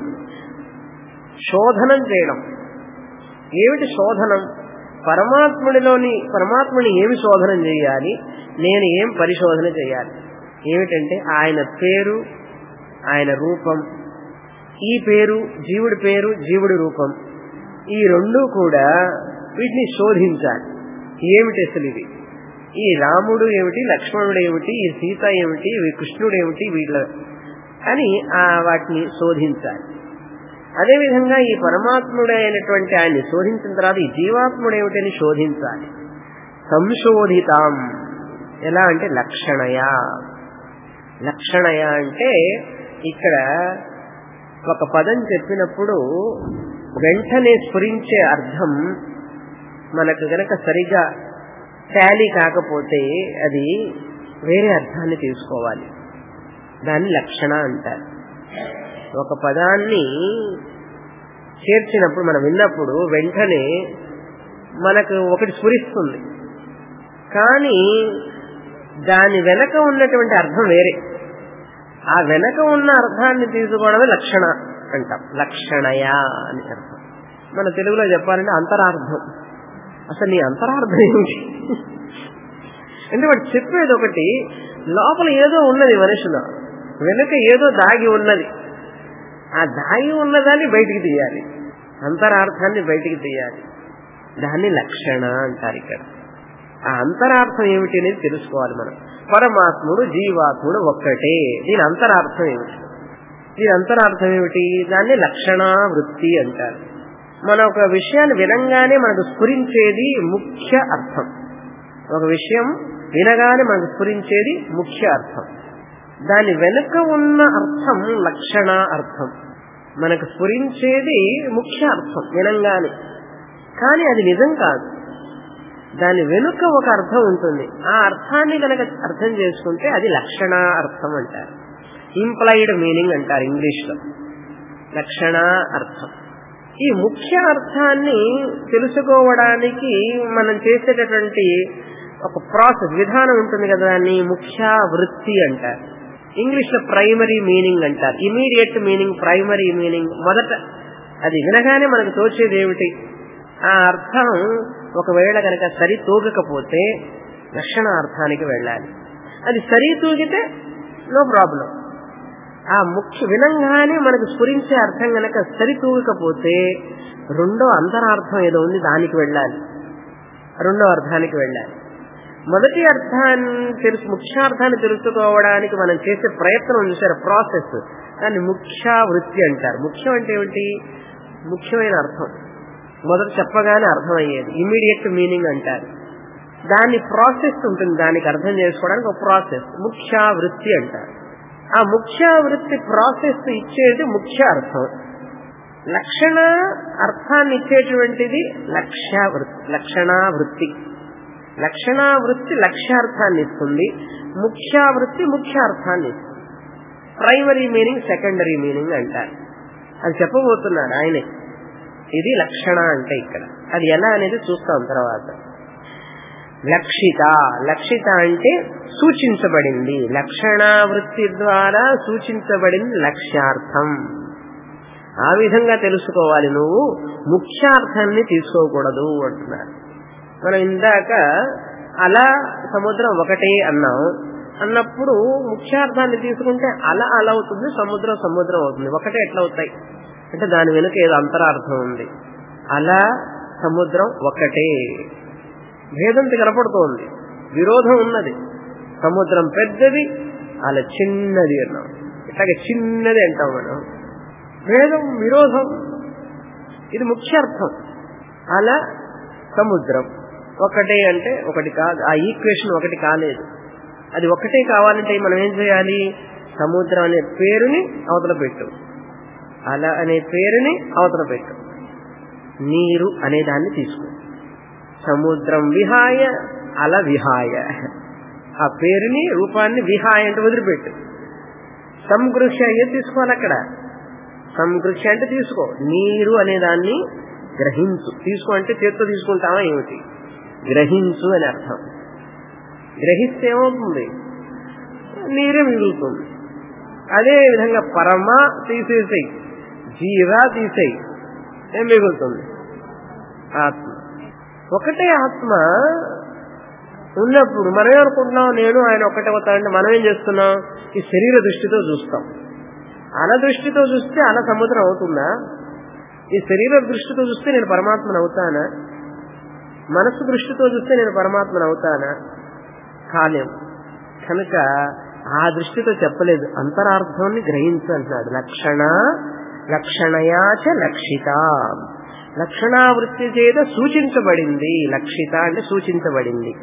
శోధనం చేయడం ఏమిటి శోధనం పరమాత్ముడిలోని పరమాత్ముని ఏమి శోధనం చేయాలి నేను ఏం పరిశోధన చేయాలి ఏమిటంటే ఆయన పేరు ఆయన రూపం ఈ పేరు జీవుడి పేరు జీవుడి రూపం ఈ రెండు కూడా వీటిని శోధించాలి ఏమిటి అసలు ఇది ఈ రాముడు ఏమిటి లక్ష్మణుడు ఏమిటి ఈ సీత ఏమిటి ఈ కృష్ణుడు ఏమిటి వీళ్ళ అని ఆ వాటిని శోధించాలి అదేవిధంగా ఈ పరమాత్ముడైనటువంటి ఆయన్ని శోధించిన తర్వాత ఈ జీవాత్ముడేమిటని శోధించాలి సంశోధితాం ఎలా అంటే లక్షణయ లక్షణయ అంటే ఇక్కడ ఒక పదం చెప్పినప్పుడు వెంటనే స్ఫురించే అర్థం మనకు గనక సరిగా టాలీ కాకపోతే అది వేరే అర్థాన్ని తీసుకోవాలి దాన్ని లక్షణ అంటారు ఒక పదాన్ని చేర్చినప్పుడు మనం విన్నప్పుడు వెంటనే మనకు ఒకటి స్ఫురిస్తుంది కానీ దాని వెనక ఉన్నటువంటి అర్థం వేరే ఆ వెనక ఉన్న అర్థాన్ని తీసుకోవడమే లక్షణ అంటాం లక్షణయ అని అర్థం మన తెలుగులో చెప్పాలంటే అంతరార్థం అసలు నీ అంతరార్థం ఏమిటి అంటే వాడు చెప్పేది ఒకటి లోపల ఏదో ఉన్నది మనిషిలో వెనుక ఏదో దాగి ఉన్నది ఆ దాగి ఉన్నదాన్ని బయటికి తీయాలి అంతరార్థాన్ని బయటికి తీయాలి దాన్ని లక్షణ అంటారు ఇక్కడ ఆ అంతరార్థం ఏమిటి అనేది తెలుసుకోవాలి మనం పరమాత్ముడు జీవాత్ముడు ఒక్కటే దీని అంతరార్థం ఏమిటి దీని అంతరార్థం ఏమిటి దాన్ని లక్షణ వృత్తి అంటారు మన ఒక విషయాన్ని వినంగానే మనకు స్ఫురించేది ముఖ్య అర్థం ఒక విషయం వినగానే మనకు స్ఫురించేది ముఖ్య అర్థం దాని వెనుక ఉన్న అర్థం లక్షణ అర్థం మనకు స్ఫురించేది ముఖ్య అర్థం వినంగానే కానీ అది నిజం కాదు దాని వెనుక ఒక అర్థం ఉంటుంది ఆ అర్థాన్ని కనుక అర్థం చేసుకుంటే అది లక్షణ అర్థం అంటారు ఇంప్లాయిడ్ మీనింగ్ అంటారు ఇంగ్లీష్ లో లక్షణ అర్థం ఈ ముఖ్య అర్థాన్ని తెలుసుకోవడానికి మనం చేసేటటువంటి ఒక ప్రాసెస్ విధానం ఉంటుంది కదా దాన్ని ముఖ్య వృత్తి అంటారు ఇంగ్లీష్ లో ప్రైమరీ మీనింగ్ అంటారు ఇమీడియట్ మీనింగ్ ప్రైమరీ మీనింగ్ మొదట అది వినగానే మనకు తోచేది ఏమిటి ఆ అర్థం ఒకవేళ కనుక సరి తూగకపోతే లక్షణార్థానికి వెళ్ళాలి అది సరి తూగితే నో ప్రాబ్లం ఆ ముఖ్య వినంగానే మనకు స్ఫురించే అర్థం గనక సరి తూగకపోతే రెండో అంతరార్థం ఏదో ఉంది దానికి వెళ్ళాలి రెండో అర్థానికి వెళ్ళాలి మొదటి అర్థాన్ని తెలుసు ముఖ్యార్థాన్ని తెలుసుకోవడానికి మనం చేసే ప్రయత్నం చూసారు ప్రాసెస్ దాన్ని ముఖ్య వృత్తి అంటారు ముఖ్యం అంటే ఏమిటి ముఖ్యమైన అర్థం మొదట చెప్పగానే అర్థమయ్యేది ఇమీడియట్ మీనింగ్ అంటారు దాని ప్రాసెస్ ఉంటుంది దానికి అర్థం చేసుకోవడానికి ఒక ప్రాసెస్ ముఖ్య వృత్తి అంటారు ఆ ముఖ్య వృత్తి ప్రాసెస్ ఇచ్చేది ముఖ్య అర్థం లక్షణ అర్థాన్ని ఇచ్చేటువంటిది లక్ష్య వృత్తి లక్షణ వృత్తి లక్షణ వృత్తి లక్ష్యార్థాన్ని ఇస్తుంది ముఖ్య వృత్తి ముఖ్యార్థాన్ని ఇస్తుంది ప్రైమరీ మీనింగ్ సెకండరీ మీనింగ్ అంటారు అది చెప్పబోతున్నాడు ఆయనే ఇది లక్షణ అంటే ఇక్కడ అది ఎలా అనేది చూస్తాం తర్వాత లక్షిత లక్షిత అంటే సూచించబడింది లక్షణ వృత్తి ద్వారా సూచించబడింది లక్ష్యార్థం ఆ విధంగా తెలుసుకోవాలి నువ్వు ముఖ్యార్థాన్ని తీసుకోకూడదు అంటున్నారు మనం ఇందాక అలా సముద్రం ఒకటే అన్నాం అన్నప్పుడు ముఖ్యార్థాన్ని తీసుకుంటే అల అలా అవుతుంది సముద్రం సముద్రం అవుతుంది ఒకటే ఎట్లా అవుతాయి అంటే దాని వెనుక ఏదో అంతరార్థం ఉంది అలా సముద్రం ఒకటే భేదం కనపడుతోంది విరోధం ఉన్నది సముద్రం పెద్దది అలా చిన్నది అన్నాం ఇట్లాగే చిన్నది అంటాం మనం భేదం విరోధం ఇది ముఖ్యార్థం అలా సముద్రం ఒకటే అంటే ఒకటి కాదు ఆ ఈక్వేషన్ ఒకటి కాలేదు అది ఒకటే కావాలంటే మనం ఏం చేయాలి సముద్రం అనే పేరుని అవతల పెట్టు అల అనే పేరుని అవతల పెట్టు నీరు అనే దాన్ని తీసుకో సముద్రం విహాయ అల విహాయ ఆ పేరుని రూపాన్ని విహాయ అంటే వదిలిపెట్టు సంగృహ్య ఏం తీసుకోవాలి అక్కడ సంగృహ్య అంటే తీసుకో నీరు అనే దాన్ని గ్రహించు తీసుకో అంటే చేత్తో తీసుకుంటావా ఏమిటి గ్రహించు అని అర్థం గ్రహిస్తే ఏమవుతుంది నీరే మిగులుతుంది అదే విధంగా పరమ తీసేసేయి జీవ తీసేయి ఏం మిగులుతుంది ఆత్మ ఒకటే ఆత్మ ఉన్నప్పుడు మనం ఏమనుకుంటున్నాం నేను ఆయన ఒకటే అవుతానంటే మనం ఏం చేస్తున్నాం ఈ శరీర దృష్టితో చూస్తాం అల దృష్టితో చూస్తే అల సముద్రం అవుతుందా ఈ శరీర దృష్టితో చూస్తే నేను పరమాత్మను అవుతానా మనస్సు దృష్టితో చూస్తే నేను పరమాత్మను అవుతానా కాలేం కనుక ఆ దృష్టితో చెప్పలేదు అంతరార్థాన్ని గ్రహించు అంటున్నాడు లక్షణ లక్షణయాచ లక్షిత లక్షణావృత్తి చేత సూచించబడింది లక్షిత అంటే సూచించబడింది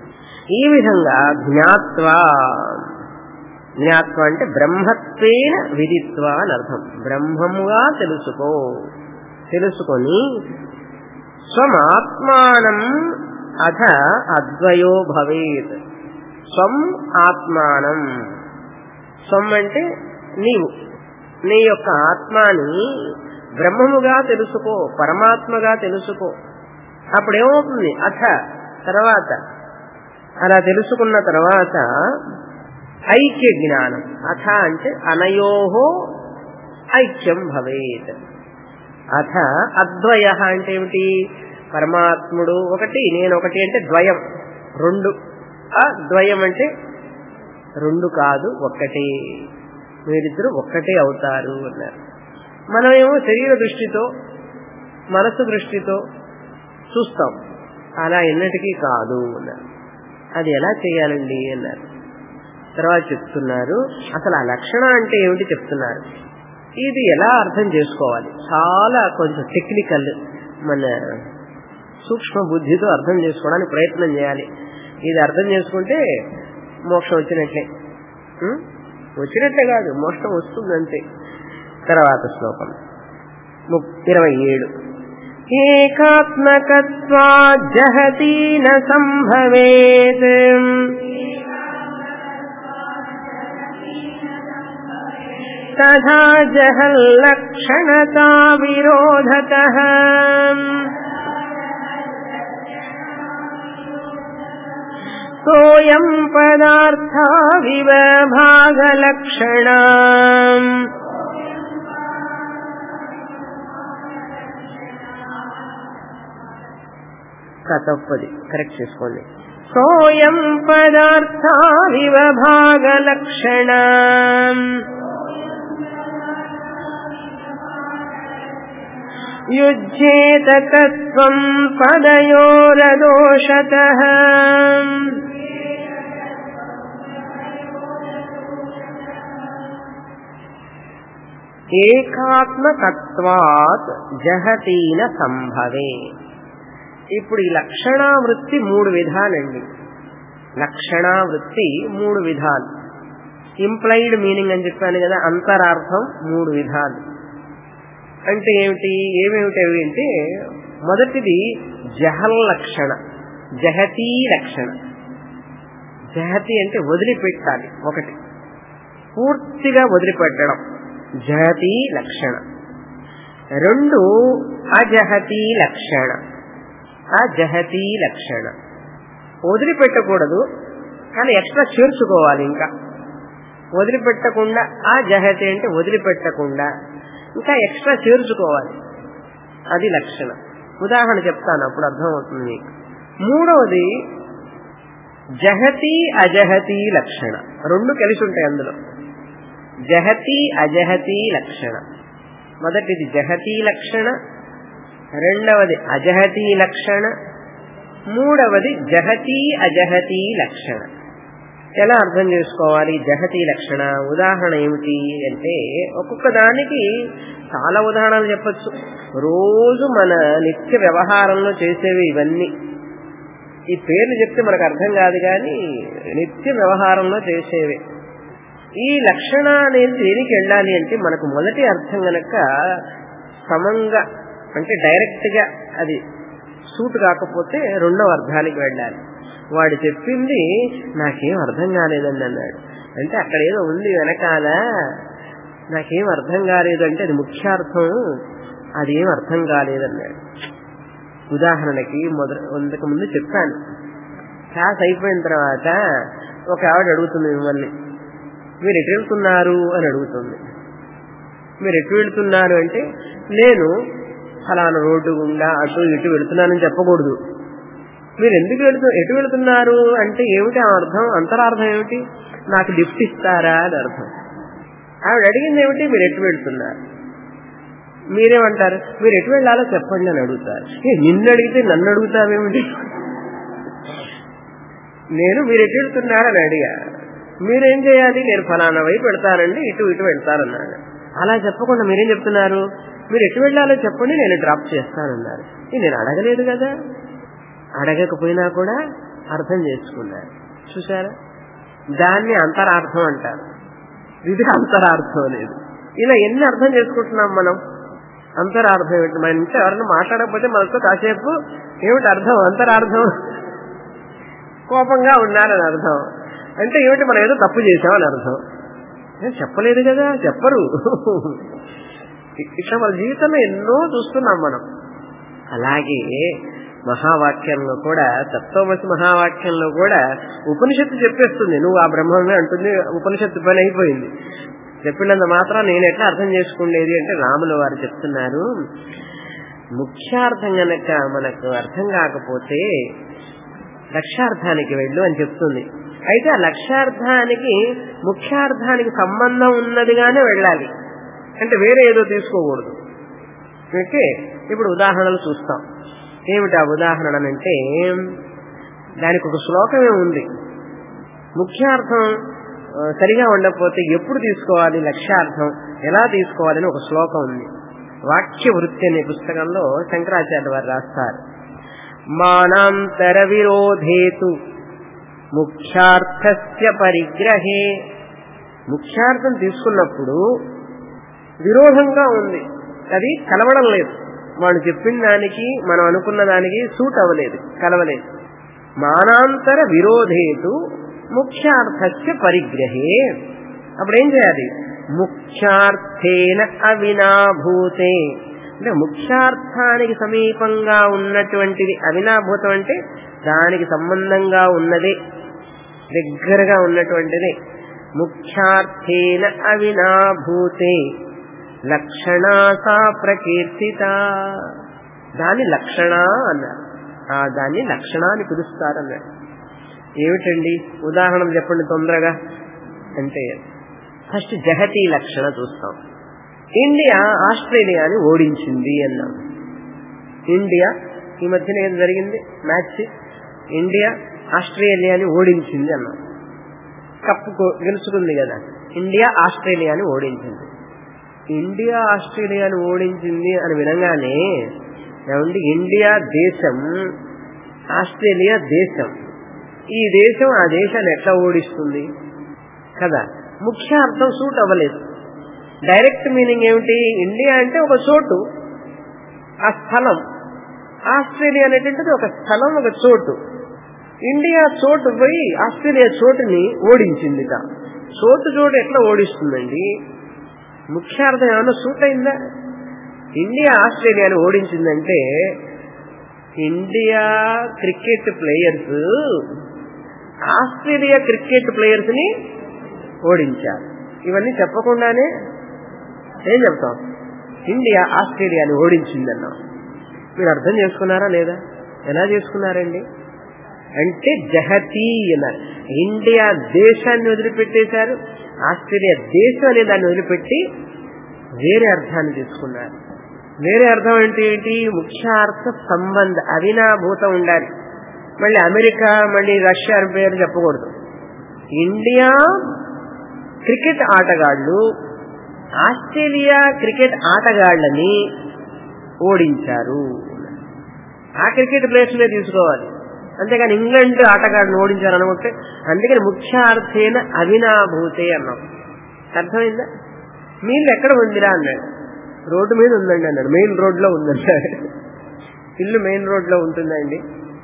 ఈ విధంగా జ్ఞాత్వా జ్ఞాత్వ అంటే బ్రహ్మత్వేన విదిత్వ అని అర్థం బ్రహ్మముగా తెలుసుకో తెలుసుకొని స్వమాత్మానం అథ అద్వయో భవేత్ స్వం ఆత్మానం స్వం అంటే నీవు నీ యొక్క ఆత్మాని బ్రహ్మముగా తెలుసుకో పరమాత్మగా తెలుసుకో అప్పుడేమవుతుంది అథ తర్వాత అలా తెలుసుకున్న తర్వాత ఐక్య జ్ఞానం అథ అంటే అనయోహో ఐక్యం భవేత్ అథ అద్వయ అంటే ఏమిటి పరమాత్ముడు ఒకటి నేను ఒకటి అంటే ద్వయం రెండు అద్వయం అంటే రెండు కాదు ఒక్కటే మీరిద్దరు ఒక్కటే అవుతారు అన్నారు మనమేమో శరీర దృష్టితో మనసు దృష్టితో చూస్తాం అలా ఎన్నటికీ కాదు అన్నారు అది ఎలా చేయాలండి అన్నారు తర్వాత చెప్తున్నారు అసలు ఆ లక్షణ అంటే ఏమిటి చెప్తున్నారు ఇది ఎలా అర్థం చేసుకోవాలి చాలా కొంచెం టెక్నికల్ మన సూక్ష్మ బుద్ధితో అర్థం చేసుకోవడానికి ప్రయత్నం చేయాలి ఇది అర్థం చేసుకుంటే మోక్షం వచ్చినట్లే ఉం? వచ్చినట్లే కాదు మోక్షం వస్తుందంతే తర్వాత శ్లోకం ము- ఇరవై ఏడు ఏకాత్మకత్వా జహతి న సంభవేత్ తథా జహల్లక్షణతా విరోధతః सोऽयं पदार्थाविव भागलक्षणा తప్పది కరెక్ట్ చేసుకోండి సోయం పదార్థావివ భాగలక్షణ యుజ్యేత తత్వం పదయోరదోషత ఏకాత్మకత్వాత్ జహతీన సంభవే ఇప్పుడు ఈ లక్షణావృత్తి మూడు విధాలండి లక్షణావృత్తి మూడు విధాలు ఇంప్లైడ్ మీనింగ్ అని చెప్పాను కదా అంతరార్థం మూడు విధాలు అంటే ఏమిటి ఏమేమిటి అవి అంటే మొదటిది జహల్ లక్షణ జహతీ లక్షణ జహతి అంటే వదిలిపెట్టాలి ఒకటి పూర్తిగా వదిలిపెట్టడం జహతి లక్షణ రెండు అజహతి లక్షణ అజహతి లక్షణ వదిలిపెట్టకూడదు కానీ ఎక్స్ట్రా చేర్చుకోవాలి ఇంకా వదిలిపెట్టకుండా ఆ జహతి అంటే వదిలిపెట్టకుండా ఇంకా ఎక్స్ట్రా చేర్చుకోవాలి అది లక్షణ ఉదాహరణ చెప్తాను అప్పుడు అర్థమవుతుంది మీకు మూడవది జహతి అజహతి లక్షణ రెండు కలిసి ఉంటాయి అందులో జహతి అజహతి లక్షణ మొదటిది జహతి లక్షణ రెండవది అజహతి లక్షణ మూడవది జహతి అజహతి లక్షణ ఎలా అర్థం చేసుకోవాలి జహతి లక్షణ ఉదాహరణ ఏమిటి అంటే ఒక్కొక్క దానికి చాలా ఉదాహరణలు చెప్పచ్చు రోజు మన నిత్య వ్యవహారంలో చేసేవి ఇవన్నీ ఈ పేర్లు చెప్తే మనకు అర్థం కాదు కానీ నిత్య వ్యవహారంలో చేసేవి ఈ లక్షణ అనేది దేనికి వెళ్ళాలి అంటే మనకు మొదటి అర్థం గనక సమంగా అంటే డైరెక్ట్ గా అది సూట్ కాకపోతే రెండవ అర్థానికి వెళ్ళాలి వాడు చెప్పింది నాకేం అర్థం కాలేదండి అన్నాడు అంటే అక్కడ ఏదో ఉంది వెనకాల నాకేం అర్థం కాలేదంటే అది ముఖ్యార్థం అదేం అర్థం కాలేదన్నాడు ఉదాహరణకి మొదటి ఇంతకు ముందు చెప్పాను క్లాస్ అయిపోయిన తర్వాత ఒక ఆవిడ అడుగుతుంది మిమ్మల్ని మీరు ఎటు వెళ్తున్నారు అని అడుగుతుంది మీరు ఎటు వెళ్తున్నారు అంటే నేను ఫలానా రోడ్డు గుండా అటు ఇటు వెళుతున్నానని చెప్పకూడదు మీరు ఎందుకు వెళుతు ఎటు వెళుతున్నారు అంటే ఏమిటి ఆ అర్థం అంతరార్థం ఏమిటి నాకు లిఫ్ట్ ఇస్తారా అని అర్థం ఆవిడ అడిగింది ఏమిటి మీరు ఎటు వెళ్తున్నారు మీరేమంటారు మీరు ఎటు వెళ్ళాలో చెప్పండి అని అడుగుతారు ఏ నిన్ను అడిగితే నన్ను అడుగుతావేమిటి నేను మీరు ఎటు వెళ్తున్నారని అడిగా మీరేం చేయాలి నేను ఫలానా వైపు వెళ్తానండి ఇటు ఇటు వెళ్తానన్నాడు అలా చెప్పకుండా మీరేం చెప్తున్నారు మీరు ఎటు వెళ్ళాలో చెప్పండి నేను డ్రాప్ చేస్తానన్నారు ఇది నేను అడగలేదు కదా అడగకపోయినా కూడా అర్థం చేసుకున్నారు చూసారా దాన్ని అంతరార్థం అంటారు ఇది అంతరార్థం లేదు ఇలా ఎన్ని అర్థం చేసుకుంటున్నాం మనం అంతరార్థం ఏమిటి మన ఇంట్లో ఎవరైనా మాట్లాడకపోతే మనతో కాసేపు ఏమిటి అర్థం అంతరార్థం కోపంగా ఉన్నారని అర్థం అంటే ఏమిటి మనం ఏదో తప్పు చేసామని అర్థం నేను చెప్పలేదు కదా చెప్పరు ఇట్లా మన జీవితంలో ఎన్నో చూస్తున్నాం మనం అలాగే మహావాక్యంలో కూడా తత్వమసి మహావాక్యంలో కూడా ఉపనిషత్తు చెప్పేస్తుంది నువ్వు ఆ బ్రహ్మమే అంటుంది ఉపనిషత్తు పని అయిపోయింది చెప్పినంత మాత్రం నేను ఎట్లా అర్థం చేసుకునేది అంటే రాముల వారు చెప్తున్నారు ముఖ్యార్థం గనక మనకు అర్థం కాకపోతే లక్ష్యార్థానికి వెళ్ళు అని చెప్తుంది అయితే ఆ లక్ష్యార్థానికి ముఖ్యార్థానికి సంబంధం ఉన్నదిగానే వెళ్ళాలి అంటే వేరే ఏదో తీసుకోకూడదు ఓకే ఇప్పుడు ఉదాహరణలు చూస్తాం ఏమిటి ఆ ఉదాహరణ అంటే దానికి ఒక శ్లోకమే ఉంది ముఖ్యార్థం ఆ, సరిగా ఉండకపోతే ఎప్పుడు తీసుకోవాలి లక్ష్యార్థం ఎలా తీసుకోవాలని ఒక శ్లోకం ఉంది వాక్య వృత్తి అనే పుస్తకంలో శంకరాచార్య వారు రాస్తారు మానాంతర విరోధేతు ముఖ్యార్థస్య పరిగ్రహే ముఖ్యార్థం తీసుకున్నప్పుడు విరోధంగా ఉంది అది కలవడం లేదు వాడు చెప్పిన దానికి మనం అనుకున్న దానికి సూట్ అవ్వలేదు కలవలేదు మానాంతర విరోధేతు ముఖ్యార్థస్య పరిగ్రహే అప్పుడు ఏం చేయాలి ముఖ్యార్థేన అవినాభూతే అంటే ముఖ్యార్థానికి సమీపంగా ఉన్నటువంటిది అవినాభూతం అంటే దానికి సంబంధంగా ఉన్నదే దగ్గరగా ఉన్నటువంటిది ముఖ్యార్థేన అవినాభూతే లక్షణా సా ప్రకీర్తిత దాని లక్షణ అన్నారు ఆ దాన్ని లక్షణ అని పిలుస్తారన్నారు ఏమిటండి ఉదాహరణ చెప్పండి తొందరగా అంటే ఫస్ట్ జగతి లక్షణ చూస్తాం ఇండియా ఆస్ట్రేలియాని ఓడించింది అన్నాం ఇండియా ఈ మధ్యన ఏం జరిగింది మ్యాచ్ ఇండియా ఆస్ట్రేలియాని ఓడించింది అన్నాం కప్పు కో- గెలుచుకుంది కదా ఇండియా ఆస్ట్రేలియాని ఓడించింది ఇండియా ఆస్ట్రేలియాని ఓడించింది అని వినగానే ఏమండి ఇండియా దేశం ఆస్ట్రేలియా దేశం ఈ దేశం ఆ దేశాన్ని ఎట్లా ఓడిస్తుంది కదా ముఖ్య అర్థం సూట్ అవ్వలేదు డైరెక్ట్ మీనింగ్ ఏమిటి ఇండియా అంటే ఒక చోటు ఆ స్థలం ఆస్ట్రేలియా అనేటువంటిది ఒక స్థలం ఒక చోటు ఇండియా చోటు పోయి ఆస్ట్రేలియా చోటుని ఓడించిందిట చోటు చోటు ఎట్లా ఓడిస్తుందండి ముఖ్యార్థం ఏమైనా సూట్ అయిందా ఇండియా ఆస్ట్రేలియాని ఓడించిందంటే India cricket players Australia cricket players ని ఓడించారు ఇవన్నీ చెప్పకుండానే ఏం చెప్తాం ఇండియా ఆస్ట్రేలియాని ఓడించిందన్నాం మీరు అర్థం చేసుకున్నారా లేదా ఎలా చేసుకున్నారండి అంటే జహతి అన్నారు ఇండియా దేశాన్ని వదిలిపెట్టేశారు ఆస్ట్రేలియా దేశం అనే దాన్ని వదిలిపెట్టి వేరే అర్థాన్ని తీసుకున్నారు వేరే అర్థం అంటే ఏంటి ముఖ్యార్థ సంబంధ అవినాభూతం ఉండాలి మళ్ళీ అమెరికా మళ్ళీ రష్యా అని పేరు చెప్పకూడదు ఇండియా క్రికెట్ ఆటగాళ్లు ఆస్ట్రేలియా క్రికెట్ ఆటగాళ్లని ఓడించారు ఆ క్రికెట్ ప్లేయర్స్నే తీసుకోవాలి అంతేగాని ఇంగ్లాండ్ ఆటగాడిని ఓడించారు అనుకుంటే అందుకని ముఖ్యార్థేన అవినాభూతే అన్నాం అర్థమైందా మీళ్ళు ఎక్కడ ఉందిరా అన్నాడు రోడ్డు మీద ఉందండి అన్నాడు మెయిన్ రోడ్ లో ఉందన్నాడు ఇల్లు మెయిన్ రోడ్ లో ఉంటుందండి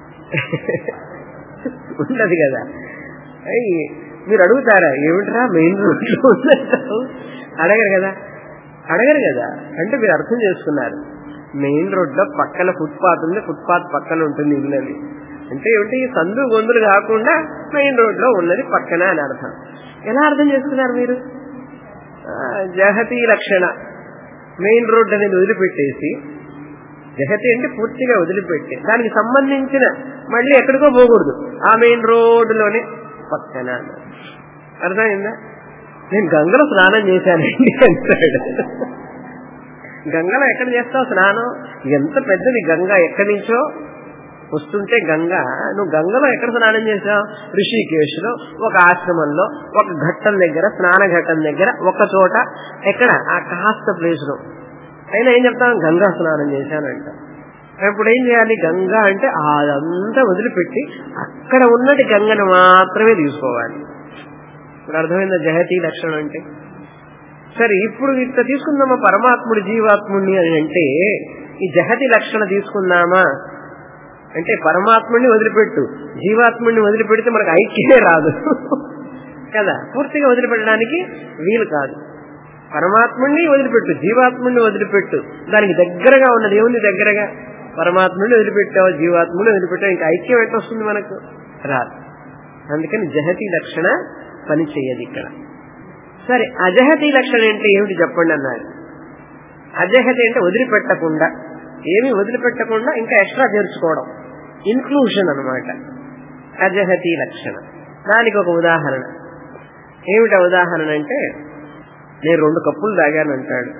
ఉండదు కదా అయ్యి మీరు అడుగుతారా ఏమిట్రా మెయిన్ రోడ్ లో ఉందంటావు అడగరు కదా అడగరు కదా అంటే మీరు అర్థం చేసుకున్నారు మెయిన్ రోడ్ లో పక్కన ఫుట్పాత్ ఉంది ఫుట్పాత్ పక్కన ఉంటుంది ఇల్లు అని అంటే ఏమిటి సందు గొంతులు కాకుండా మెయిన్ రోడ్ లో ఉన్నది పక్కన అని అర్థం ఎలా అర్థం చేసుకున్నారు మీరు ఆ, జహతి లక్షణ మెయిన్ రోడ్ అనేది వదిలిపెట్టేసి జగతి అంటే పూర్తిగా వదిలిపెట్టి దానికి సంబంధించిన మళ్ళీ ఎక్కడికో పోకూడదు ఆ మెయిన్ రోడ్డులోనే పక్కన అర్థమైందా నేను గంగలో స్నానం చేశానండి అంటాడు గంగలో ఎక్కడ చేస్తావు స్నానం ఎంత పెద్దది గంగ ఎక్కడి నుంచో వస్తుంటే గంగ నువ్వు గంగలో ఎక్కడ స్నానం చేసావు ఋషికేశ్ లో ఒక ఆశ్రమంలో ఒక ఘట్టం దగ్గర స్నాన ఘట్టం దగ్గర ఒక చోట ఎక్కడ ఆ కాస్త ప్లేస్ లో అయినా ఏం చెప్తాం గంగా స్నానం చేశానంట ఇప్పుడు ఏం చేయాలి గంగ అంటే అదంతా వదిలిపెట్టి అక్కడ ఉన్నది గంగను మాత్రమే తీసుకోవాలి ఇప్పుడు అర్థమైందా జహతి లక్షణం అంటే సరే ఇప్పుడు ఇట్లా తీసుకుందామా పరమాత్ముడి జీవాత్ముడిని అని అంటే ఈ జహతి లక్షణ తీసుకుందామా అంటే పరమాత్ముడిని వదిలిపెట్టు జీవాత్ముడిని వదిలిపెడితే మనకు ఐక్యమే రాదు కదా పూర్తిగా వదిలిపెట్టడానికి వీలు కాదు పరమాత్ముడిని వదిలిపెట్టు జీవాత్ముడిని వదిలిపెట్టు దానికి దగ్గరగా ఉన్నది ఏముంది దగ్గరగా పరమాత్ముడిని వదిలిపెట్టావు జీవాత్ముడిని వదిలిపెట్టావు ఇంకా ఐక్యం ఎట్లా వస్తుంది మనకు రాదు అందుకని జహతి లక్షణ పని చెయ్యదు ఇక్కడ సరే అజహతి లక్షణం అంటే ఏమిటి చెప్పండి అన్నారు అజహతి అంటే వదిలిపెట్టకుండా ఏమి వదిలిపెట్టకుండా ఇంకా ఎక్స్ట్రా చేర్చుకోవడం ఇన్క్లూషన్ అనమాట అజహతి లక్షణ దానికి ఒక ఉదాహరణ ఏమిటా ఉదాహరణ అంటే నేను రెండు కప్పులు తాగానంటాడు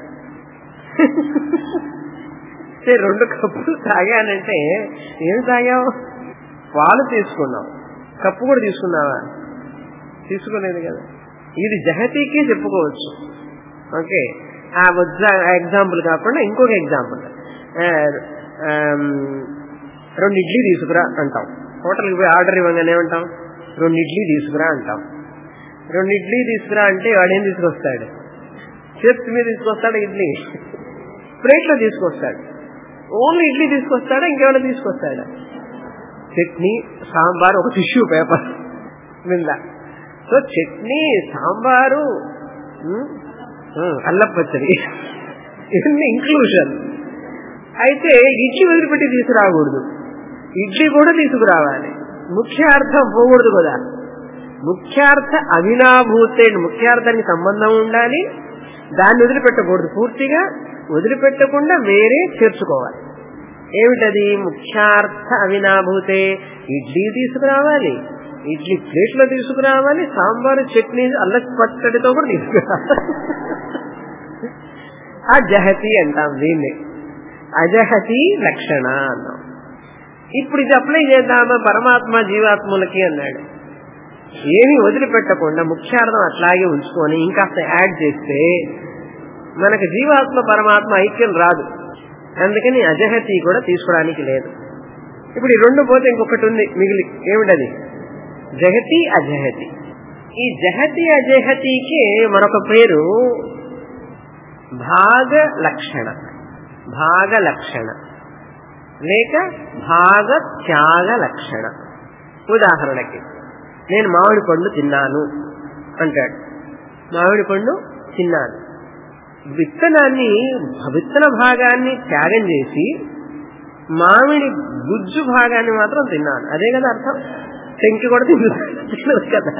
నేను రెండు కప్పులు తాగానంటే ఏం తాగావు పాలు తీసుకున్నావు కప్పు కూడా తీసుకున్నావా తీసుకోలేదు కదా ఇది జహతీకే చెప్పుకోవచ్చు ఓకే ఆ ఎగ్జాంపుల్ కాకుండా ఇంకొక ఎగ్జాంపుల్ రెండు ఇడ్లీ తీసుకురా అంటాం హోటల్కి పోయి ఆర్డర్ ఇవ్వగానే ఏమంటాం రెండు ఇడ్లీ తీసుకురా అంటాం రెండు ఇడ్లీ తీసుకురా అంటే వాడేం తీసుకొస్తాడు చేతి మీద తీసుకొస్తాడు ఇడ్లీ ప్లేట్లో తీసుకొస్తాడు ఓన్లీ ఇడ్లీ తీసుకొస్తాడా ఇంకేమైనా తీసుకొస్తాడా చట్నీ సాంబార్ ఒక టిష్యూ పేపర్ మీద సో చట్నీ సాంబారు అల్లం పచ్చడి ఇవన్నీ ఇంక్లూషన్ అయితే ఇడ్లీ వదిలిపెట్టి తీసుకురాకూడదు ఇడ్లీ కూడా తీసుకురావాలి ముఖ్యార్థం పోకూడదు కదా ముఖ్యార్థ అవినాభూతే ముఖ్యార్థానికి సంబంధం ఉండాలి దాన్ని వదిలిపెట్టకూడదు పూర్తిగా వదిలిపెట్టకుండా వేరే చేర్చుకోవాలి ఏమిటది ముఖ్యార్థ అవినాభూతే ఇడ్లీ తీసుకురావాలి ఇడ్లీ ప్లేట్లో తీసుకురావాలి సాంబారు చట్నీ అల్ల పచ్చడితో కూడా తీసుకురావాలి అజహతి అంటాం దీన్ని అజహతి లక్షణ అన్నాం ఇప్పుడు ఇది అప్లై చేద్దామా పరమాత్మ జీవాత్మలకి అన్నాడు ఏమి వదిలిపెట్టకుండా ముఖ్యార్థం అట్లాగే ఉంచుకొని ఇంకాస్త యాడ్ చేస్తే మనకు జీవాత్మ పరమాత్మ ఐక్యం రాదు అందుకని అజహతి కూడా తీసుకోవడానికి లేదు ఇప్పుడు ఈ రెండు పోతే ఇంకొకటి ఉంది మిగిలి ఏమిటది జహతి అజహతి ఈ జహతి అజహతికి మరొక పేరు భాగ లక్షణ భాగ లక్షణ లేక భాగ త్యాగ లక్షణ ఉదాహరణకి నేను మామిడి పండు తిన్నాను అంటాడు మామిడి పండు తిన్నాను విత్తనాన్ని విత్తన భాగాన్ని త్యాగం చేసి మామిడి గుజ్జు భాగాన్ని మాత్రం తిన్నాను అదే కదా అర్థం టెంకి కూడా తిన్నాను కదా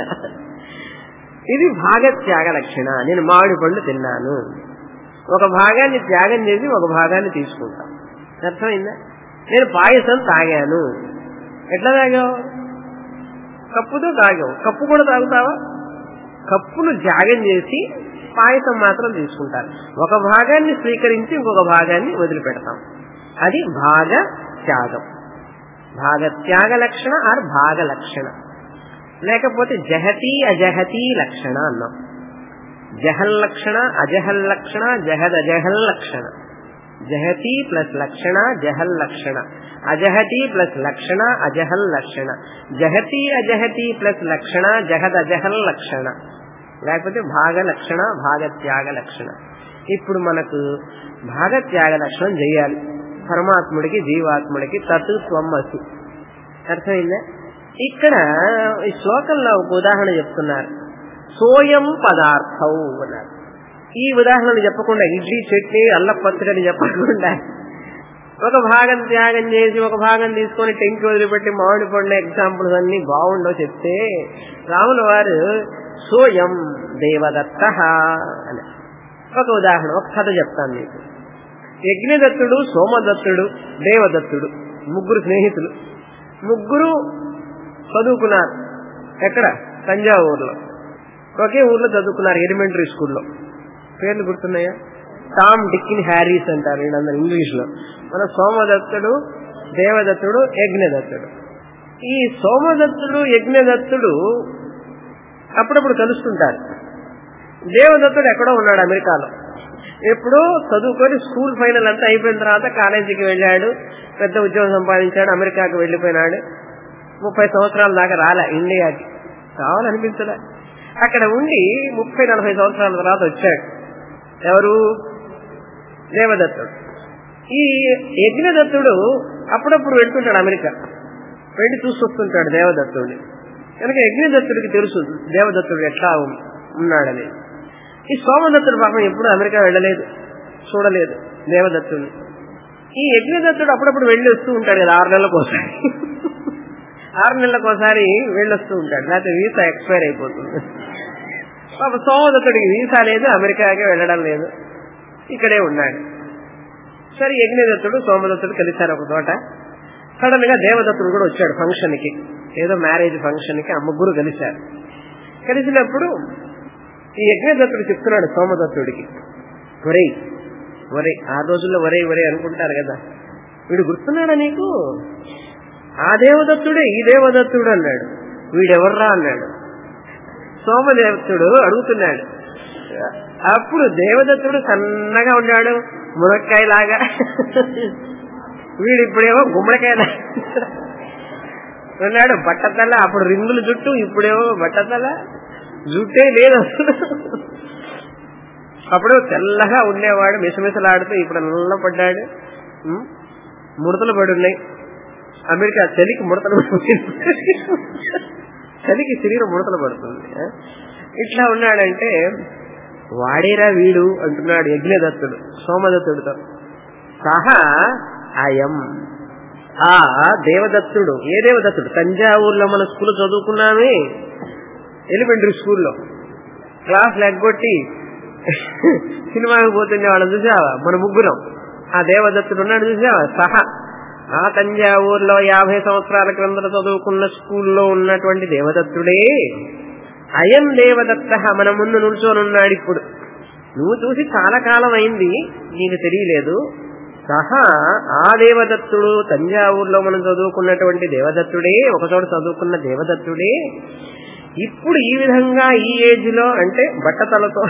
ఇది భాగ త్యాగ లక్షణ నేను మామిడి పండు తిన్నాను ఒక భాగాన్ని త్యాగం చేసి ఒక భాగాన్ని తీసుకుంటాం అర్థమైందా నేను పాయసం తాగాను ఎట్లా తాగావు కప్పుతో తాగావు కప్పు కూడా తాగుతావా కప్పును త్యాగం చేసి పాయసం మాత్రం తీసుకుంటారు ఒక భాగాన్ని స్వీకరించి ఇంకొక భాగాన్ని వదిలిపెడతాం అది భాగ త్యాగం భాగ త్యాగ లక్షణ ఆర్ భాగ లక్షణ లేకపోతే జహతి అజహతి లక్షణ అన్నాం జహల్ లక్షణ అజహల్ లక్షణ జహద్ అజహల్ లక్షణ జహతి ప్లస్ లక్షణ జహల్ లక్షణ అజహతి ప్లస్ లక్షణ అజహల్ లక్షణ జహతి అజహతి ప్లస్ లక్షణ జహద్ అజహల్ లక్షణ లేకపోతే భాగ లక్షణ భాగ త్యాగ లక్షణ ఇప్పుడు మనకు భాగ త్యాగ లక్షణం చేయాలి పరమాత్ముడికి జీవాత్ముడికి తత్ త్వమ్మసి అర్థమైందా ఇక్కడ ఈ శ్లోకంలో ఒక ఉదాహరణ చెప్తున్నారు సోయం పదార్థం అన్నారు ఈ ఉదాహరణ చెప్పకుండా ఇడ్లీ చట్నీ అల్ల పచ్చడి చెప్పకుండా ఒక భాగం త్యాగం చేసి ఒక భాగం తీసుకొని టెంకి వదిలిపెట్టి మామిడి పండ్ల ఎగ్జాంపుల్స్ అన్ని బాగుండవు చెప్తే రాముల వారు సోయం దేవదత్త అని ఒక ఉదాహరణ ఒక కథ చెప్తాను మీకు యజ్ఞదత్తుడు సోమదత్తుడు దేవదత్తుడు ముగ్గురు స్నేహితులు ముగ్గురు చదువుకున్నారు ఎక్కడ తంజావూరులో ఒకే ఊర్లో చదువుకున్నారు ఎలిమెంటరీ స్కూల్లో పేర్లు గుర్తున్నాయా టామ్ డిక్కిన్ హ్యారీస్ అంటారు వీళ్ళందరూ ఇంగ్లీష్ లో మన సోమదత్తుడు దేవదత్తుడు యజ్ఞదత్తుడు ఈ సోమదత్తుడు యజ్ఞదత్తుడు అప్పుడప్పుడు కలుస్తుంటారు దేవదత్తుడు ఎక్కడో ఉన్నాడు అమెరికాలో ఎప్పుడో చదువుకొని స్కూల్ ఫైనల్ అంతా అయిపోయిన తర్వాత కాలేజీకి వెళ్ళాడు పెద్ద ఉద్యోగం సంపాదించాడు అమెరికాకు వెళ్ళిపోయినాడు ముప్పై సంవత్సరాల దాకా రాలే ఇండియాకి కావాలనిపించలే అక్కడ ఉండి ముప్పై నలభై సంవత్సరాల తర్వాత వచ్చాడు ఎవరు దేవదత్తుడు ఈ యజ్ఞదత్తుడు అప్పుడప్పుడు వెళ్తుంటాడు అమెరికా వెళ్ళి చూసొస్తుంటాడు దేవదత్తుడిని కనుక యజ్ఞదత్తుడికి తెలుసు దేవదత్తుడు ఎట్లా ఉన్నాడని ఈ సోమదత్తుడు పాపం ఎప్పుడు అమెరికా వెళ్ళలేదు చూడలేదు దేవదత్తుడిని ఈ యజ్ఞదత్తుడు అప్పుడప్పుడు వెళ్ళి వస్తూ ఉంటాడు కదా ఆరు నెలలకు ఒకసారి ఆరు నెలలకు ఒకసారి వెళ్ళొస్తూ ఉంటాడు లేకపోతే వీసా ఎక్స్పైర్ అయిపోతుంది పాప సోమదత్తుడికి వీసా లేదు అమెరికాకి వెళ్ళడం లేదు ఇక్కడే ఉన్నాడు సరే యజ్ఞదత్తుడు సోమదత్తుడు కలిశారు ఒక చోట సడన్ గా దేవదత్తుడు కూడా వచ్చాడు ఫంక్షన్ కి ఏదో మ్యారేజ్ ఫంక్షన్ కి ఆ ముగ్గురు కలిశారు కలిసినప్పుడు ఈ యజ్ఞదత్తుడు చెప్తున్నాడు సోమదత్తుడికి ఒరే ఒరే ఆ రోజుల్లో ఒరే ఒరే అనుకుంటారు కదా వీడు గుర్తున్నాడా నీకు ఆ దేవదత్తుడే ఈ దేవదత్తుడు అన్నాడు వీడెవర్రా అన్నాడు సోమదేవత్తుడు అడుగుతున్నాడు అప్పుడు దేవదత్తుడు సన్నగా ఉన్నాడు మునక్కాయలాగా వీడు ఇప్పుడేమో గుమ్మడికాయలా ఉన్నాడు బట్టతల అప్పుడు రింగులు జుట్టు ఇప్పుడేమో బట్టతల జుట్టే లేదు అసలు అప్పుడు తెల్లగా ఉండేవాడు మిసమిసలాడుతూ ఇప్పుడు నల్లపడ్డాడు ఉమ్, ముడతలు పడి ఉన్నాయి అమెరికా చలికి ముడతలు పడుతుంది చలికి శరీరం ముడతలు పడుతుంది ఆ? ఇట్లా ఉన్నాడంటే వాడేరా వీడు అంటున్నాడు యజ్ఞదత్తుడు సోమదత్తుడితో సహా అయం ఆ దేవదత్తుడు ఏ దేవదత్తుడు తంజావూరులో మన స్కూల్ చదువుకున్నామే ఎలిమెంటరీ స్కూల్లో క్లాస్ లెగ్గొట్టి సినిమాకి పోతుండే వాళ్ళని చూసావా మన ముగ్గురం ఆ దేవదత్తుడు ఉన్నాడు చూసావా సహా ఆ తంజావూరులో యాభై సంవత్సరాల క్రిందట చదువుకున్న స్కూల్లో ఉన్నటువంటి దేవదత్తుడే అయం దేవదత్త మన ముందు నిల్చొనున్నాడు ఇప్పుడు నువ్వు చూసి చాలా కాలం అయింది నీకు తెలియలేదు సహా ఆ దేవదత్తుడు తంజావూరులో మనం చదువుకున్నటువంటి దేవదత్తుడే ఒకచోట చదువుకున్న దేవదత్తుడే ఇప్పుడు ఈ విధంగా ఈ ఏజ్ లో అంటే బట్టతలతో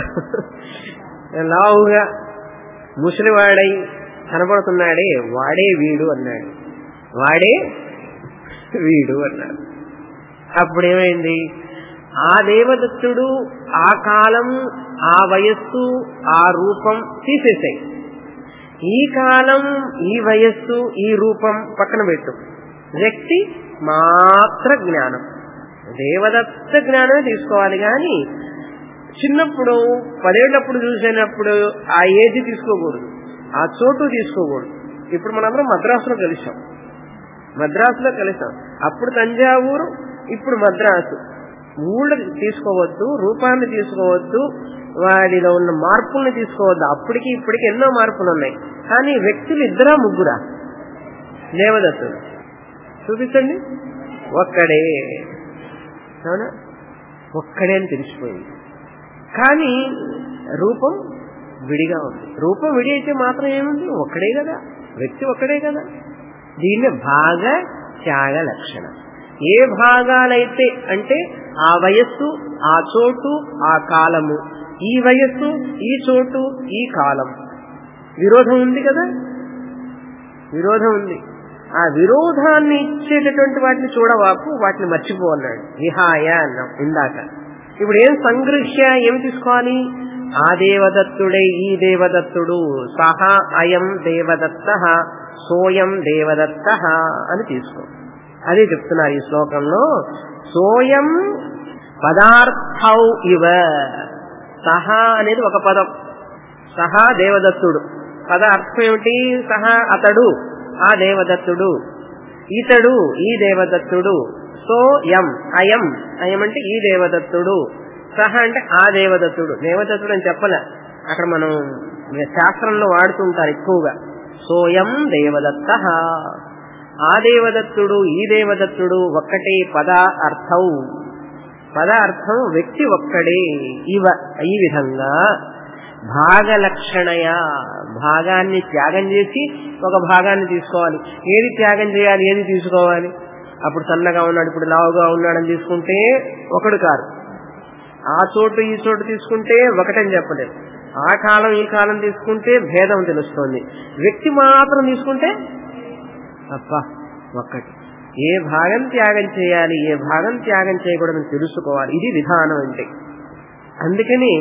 లావుగా ముసలివాడై కనబడుతున్నాడే వాడే వీడు అన్నాడు వాడే వీడు అన్నాడు అప్పుడేమైంది ఆ దేవదత్తుడు ఆ కాలం ఆ వయస్సు ఆ రూపం తీసేసాయి ఈ కాలం ఈ వయస్సు ఈ రూపం పక్కన పెట్టు వ్యక్తి మాత్ర జ్ఞానం దేవదత్త జ్ఞానమే తీసుకోవాలి కానీ చిన్నప్పుడు పదేళ్లప్పుడు చూసినప్పుడు ఆ ఏజ్ తీసుకోకూడదు ఆ చోటు తీసుకోకూడదు ఇప్పుడు మనందరం మద్రాసులో కలిసాం మద్రాసులో కలిసాం అప్పుడు తంజావూరు ఇప్పుడు మద్రాసు ఊళ్ళ తీసుకోవద్దు రూపాన్ని తీసుకోవద్దు వాడిలో ఉన్న మార్పుల్ని తీసుకోవద్దు అప్పటికి ఇప్పటికి ఎన్నో మార్పులు ఉన్నాయి కానీ వ్యక్తులు ఇద్దరా ముగ్గురా దేవదత్తుడు చూపించండి ఒక్కడే అవునా ఒక్కడే అని తెలిసిపోయింది కానీ రూపం విడిగా ఉంది రూపం విడి అయితే మాత్రం ఏముంది ఒక్కడే కదా వ్యక్తి ఒక్కడే కదా దీన్ని భాగ త్యాగ లక్షణం ఏ భాగాలైతే అంటే ఆ వయస్సు ఆ చోటు ఆ కాలము ఈ వయస్సు ఈ చోటు ఈ కాలం విరోధం ఉంది కదా విరోధం ఉంది ఆ విరోధాన్ని ఇచ్చేటటువంటి వాటిని చూడవాకు వాటిని మర్చిపో అన్నాడు విహాయ అన్నాం ఇందాక ఇప్పుడు ఏం సంగృహ్య ఏమి తీసుకోవాలి ఆ దేవదత్తుడే ఈ దేవదత్తుడు సహా అయం దేవదత్త సోయం దేవదత్త అని తీసుకో అదే చెప్తున్నారు ఈ శ్లోకంలో సోయం పదార్థౌ ఇవ సహా అనేది ఒక పదం సహా దేవదత్తుడు పద అర్థం ఏమిటి సహా అతడు ఆ దేవదత్తుడు ఇతడు ఈ దేవదత్తుడు సో యం అయం అయం అంటే ఈ దేవదత్తుడు సహ అంటే ఆ దేవదత్తుడు దేవదత్తుడు అని చెప్పలే అక్కడ మనం శాస్త్రంలో వాడుతుంటారు ఎక్కువగా సోయం దేవదత్త ఆ దేవదత్తుడు ఈ దేవదత్తుడు ఒక్కటే పద అర్థం పద అర్థం వ్యక్తి ఒక్కడే ఇవ ఈ విధంగా భాగలక్షణయ భాగాన్ని త్యాగం చేసి ఒక భాగాన్ని తీసుకోవాలి ఏది త్యాగం చేయాలి ఏది తీసుకోవాలి అప్పుడు సన్నగా ఉన్నాడు ఇప్పుడు లావుగా ఉన్నాడని తీసుకుంటే ఒకడు కాదు ఆ చోటు ఈ చోటు తీసుకుంటే ఒకటని చెప్పలేదు ఆ కాలం ఈ కాలం తీసుకుంటే భేదం తెలుస్తోంది వ్యక్తి మాత్రం తీసుకుంటే అబ్బా ఒక్కటి ఏ భాగం త్యాగం చేయాలి ఏ భాగం త్యాగం చేయకూడదని తెలుసుకోవాలి ఇది విధానం అంటే అందుకని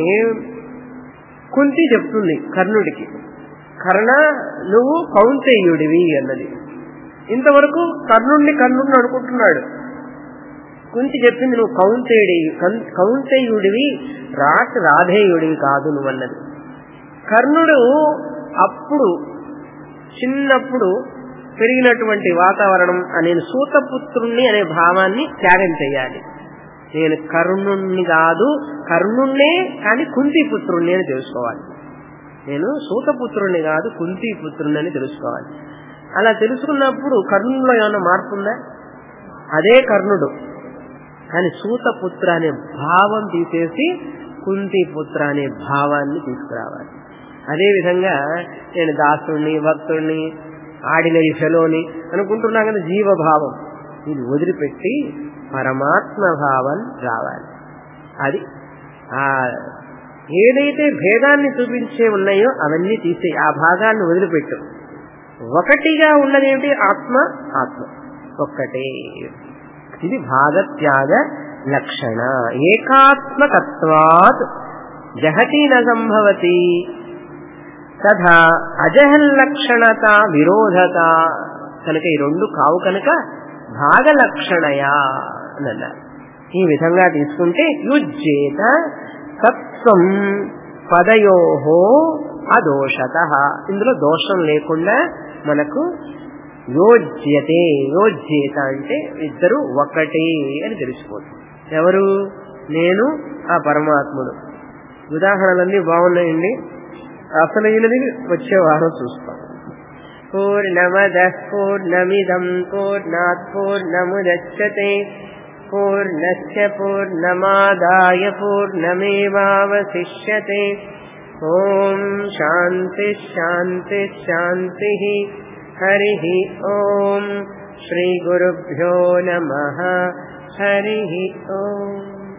కుంతి చెప్తుంది కర్ణుడికి కర్ణ నువ్వు కౌంతేయుడివి అన్నది ఇంతవరకు కర్ణుడిని కర్ణుడిని అనుకుంటున్నాడు కుంతి చెప్పింది నువ్వు కౌంతేయుడి కౌంతేయుడివి రాట్ రాధేయుడివి కాదు నువ్వన్నది కర్ణుడు అప్పుడు చిన్నప్పుడు పెరిగినటువంటి వాతావరణం నేను సూతపుత్రుణ్ణి అనే భావాన్ని త్యాగం చేయాలి నేను కర్ణుణ్ణి కాదు కర్ణుణ్ణే కానీ కుంతి పుత్రుణ్ణి అని తెలుసుకోవాలి నేను సూతపుత్రుణ్ణి కాదు కుంతి పుత్రుణ్ణి అని తెలుసుకోవాలి అలా తెలుసుకున్నప్పుడు కర్ణుల్లో ఏమైనా మార్పు ఉందా అదే కర్ణుడు కానీ సూతపుత్ర అనే భావం తీసేసి కుంతి పుత్ర అనే భావాన్ని తీసుకురావాలి అదే విధంగా నేను దాసుణ్ణి భక్తుణ్ణి ఆడిన ఈ ఫెలోని అనుకుంటున్నా కదా జీవభావం ఇది వదిలిపెట్టి పరమాత్మ భావం రావాలి అది ఆ ఏదైతే భేదాన్ని చూపించే ఉన్నాయో అవన్నీ తీసే ఆ భాగాన్ని వదిలిపెట్టు ఒకటిగా ఉన్నదేమిటి ఆత్మ ఆత్మ ఒక్కటే ఇది భాగత్యాగ లక్షణ ఏకాత్మకత్వాత్ జహతి న సంభవతి తథా అజహల్లక్షణత విరోధత కనుక ఈ రెండు కావు కనుక భాగలక్షణయా అని అన్నారు ఈ విధంగా తీసుకుంటే యుజ్యేత తత్వం పదయోహో అదోషత ఇందులో దోషం లేకుండా మనకు యోజ్యతే యోజ్యేత అంటే ఇద్దరు ఒకటే అని తెలిసిపోతుంది ఎవరు నేను ఆ పరమాత్ముడు ఉదాహరణలన్నీ బాగున్నాయండి అసలైనది వచ్చే వారం చూస్తాం పూర్ణమద పూర్ణమిదం పూర్ణాత్ పూర్ణముదచ్చతే పూర్ణశ్చ పూర్ణమాదాయ పూర్ణమేవావశిష్యతే ఓం శాంతి శాంతి శాంతి హరి ఓం శ్రీ గురుభ్యో నమ హరి ఓం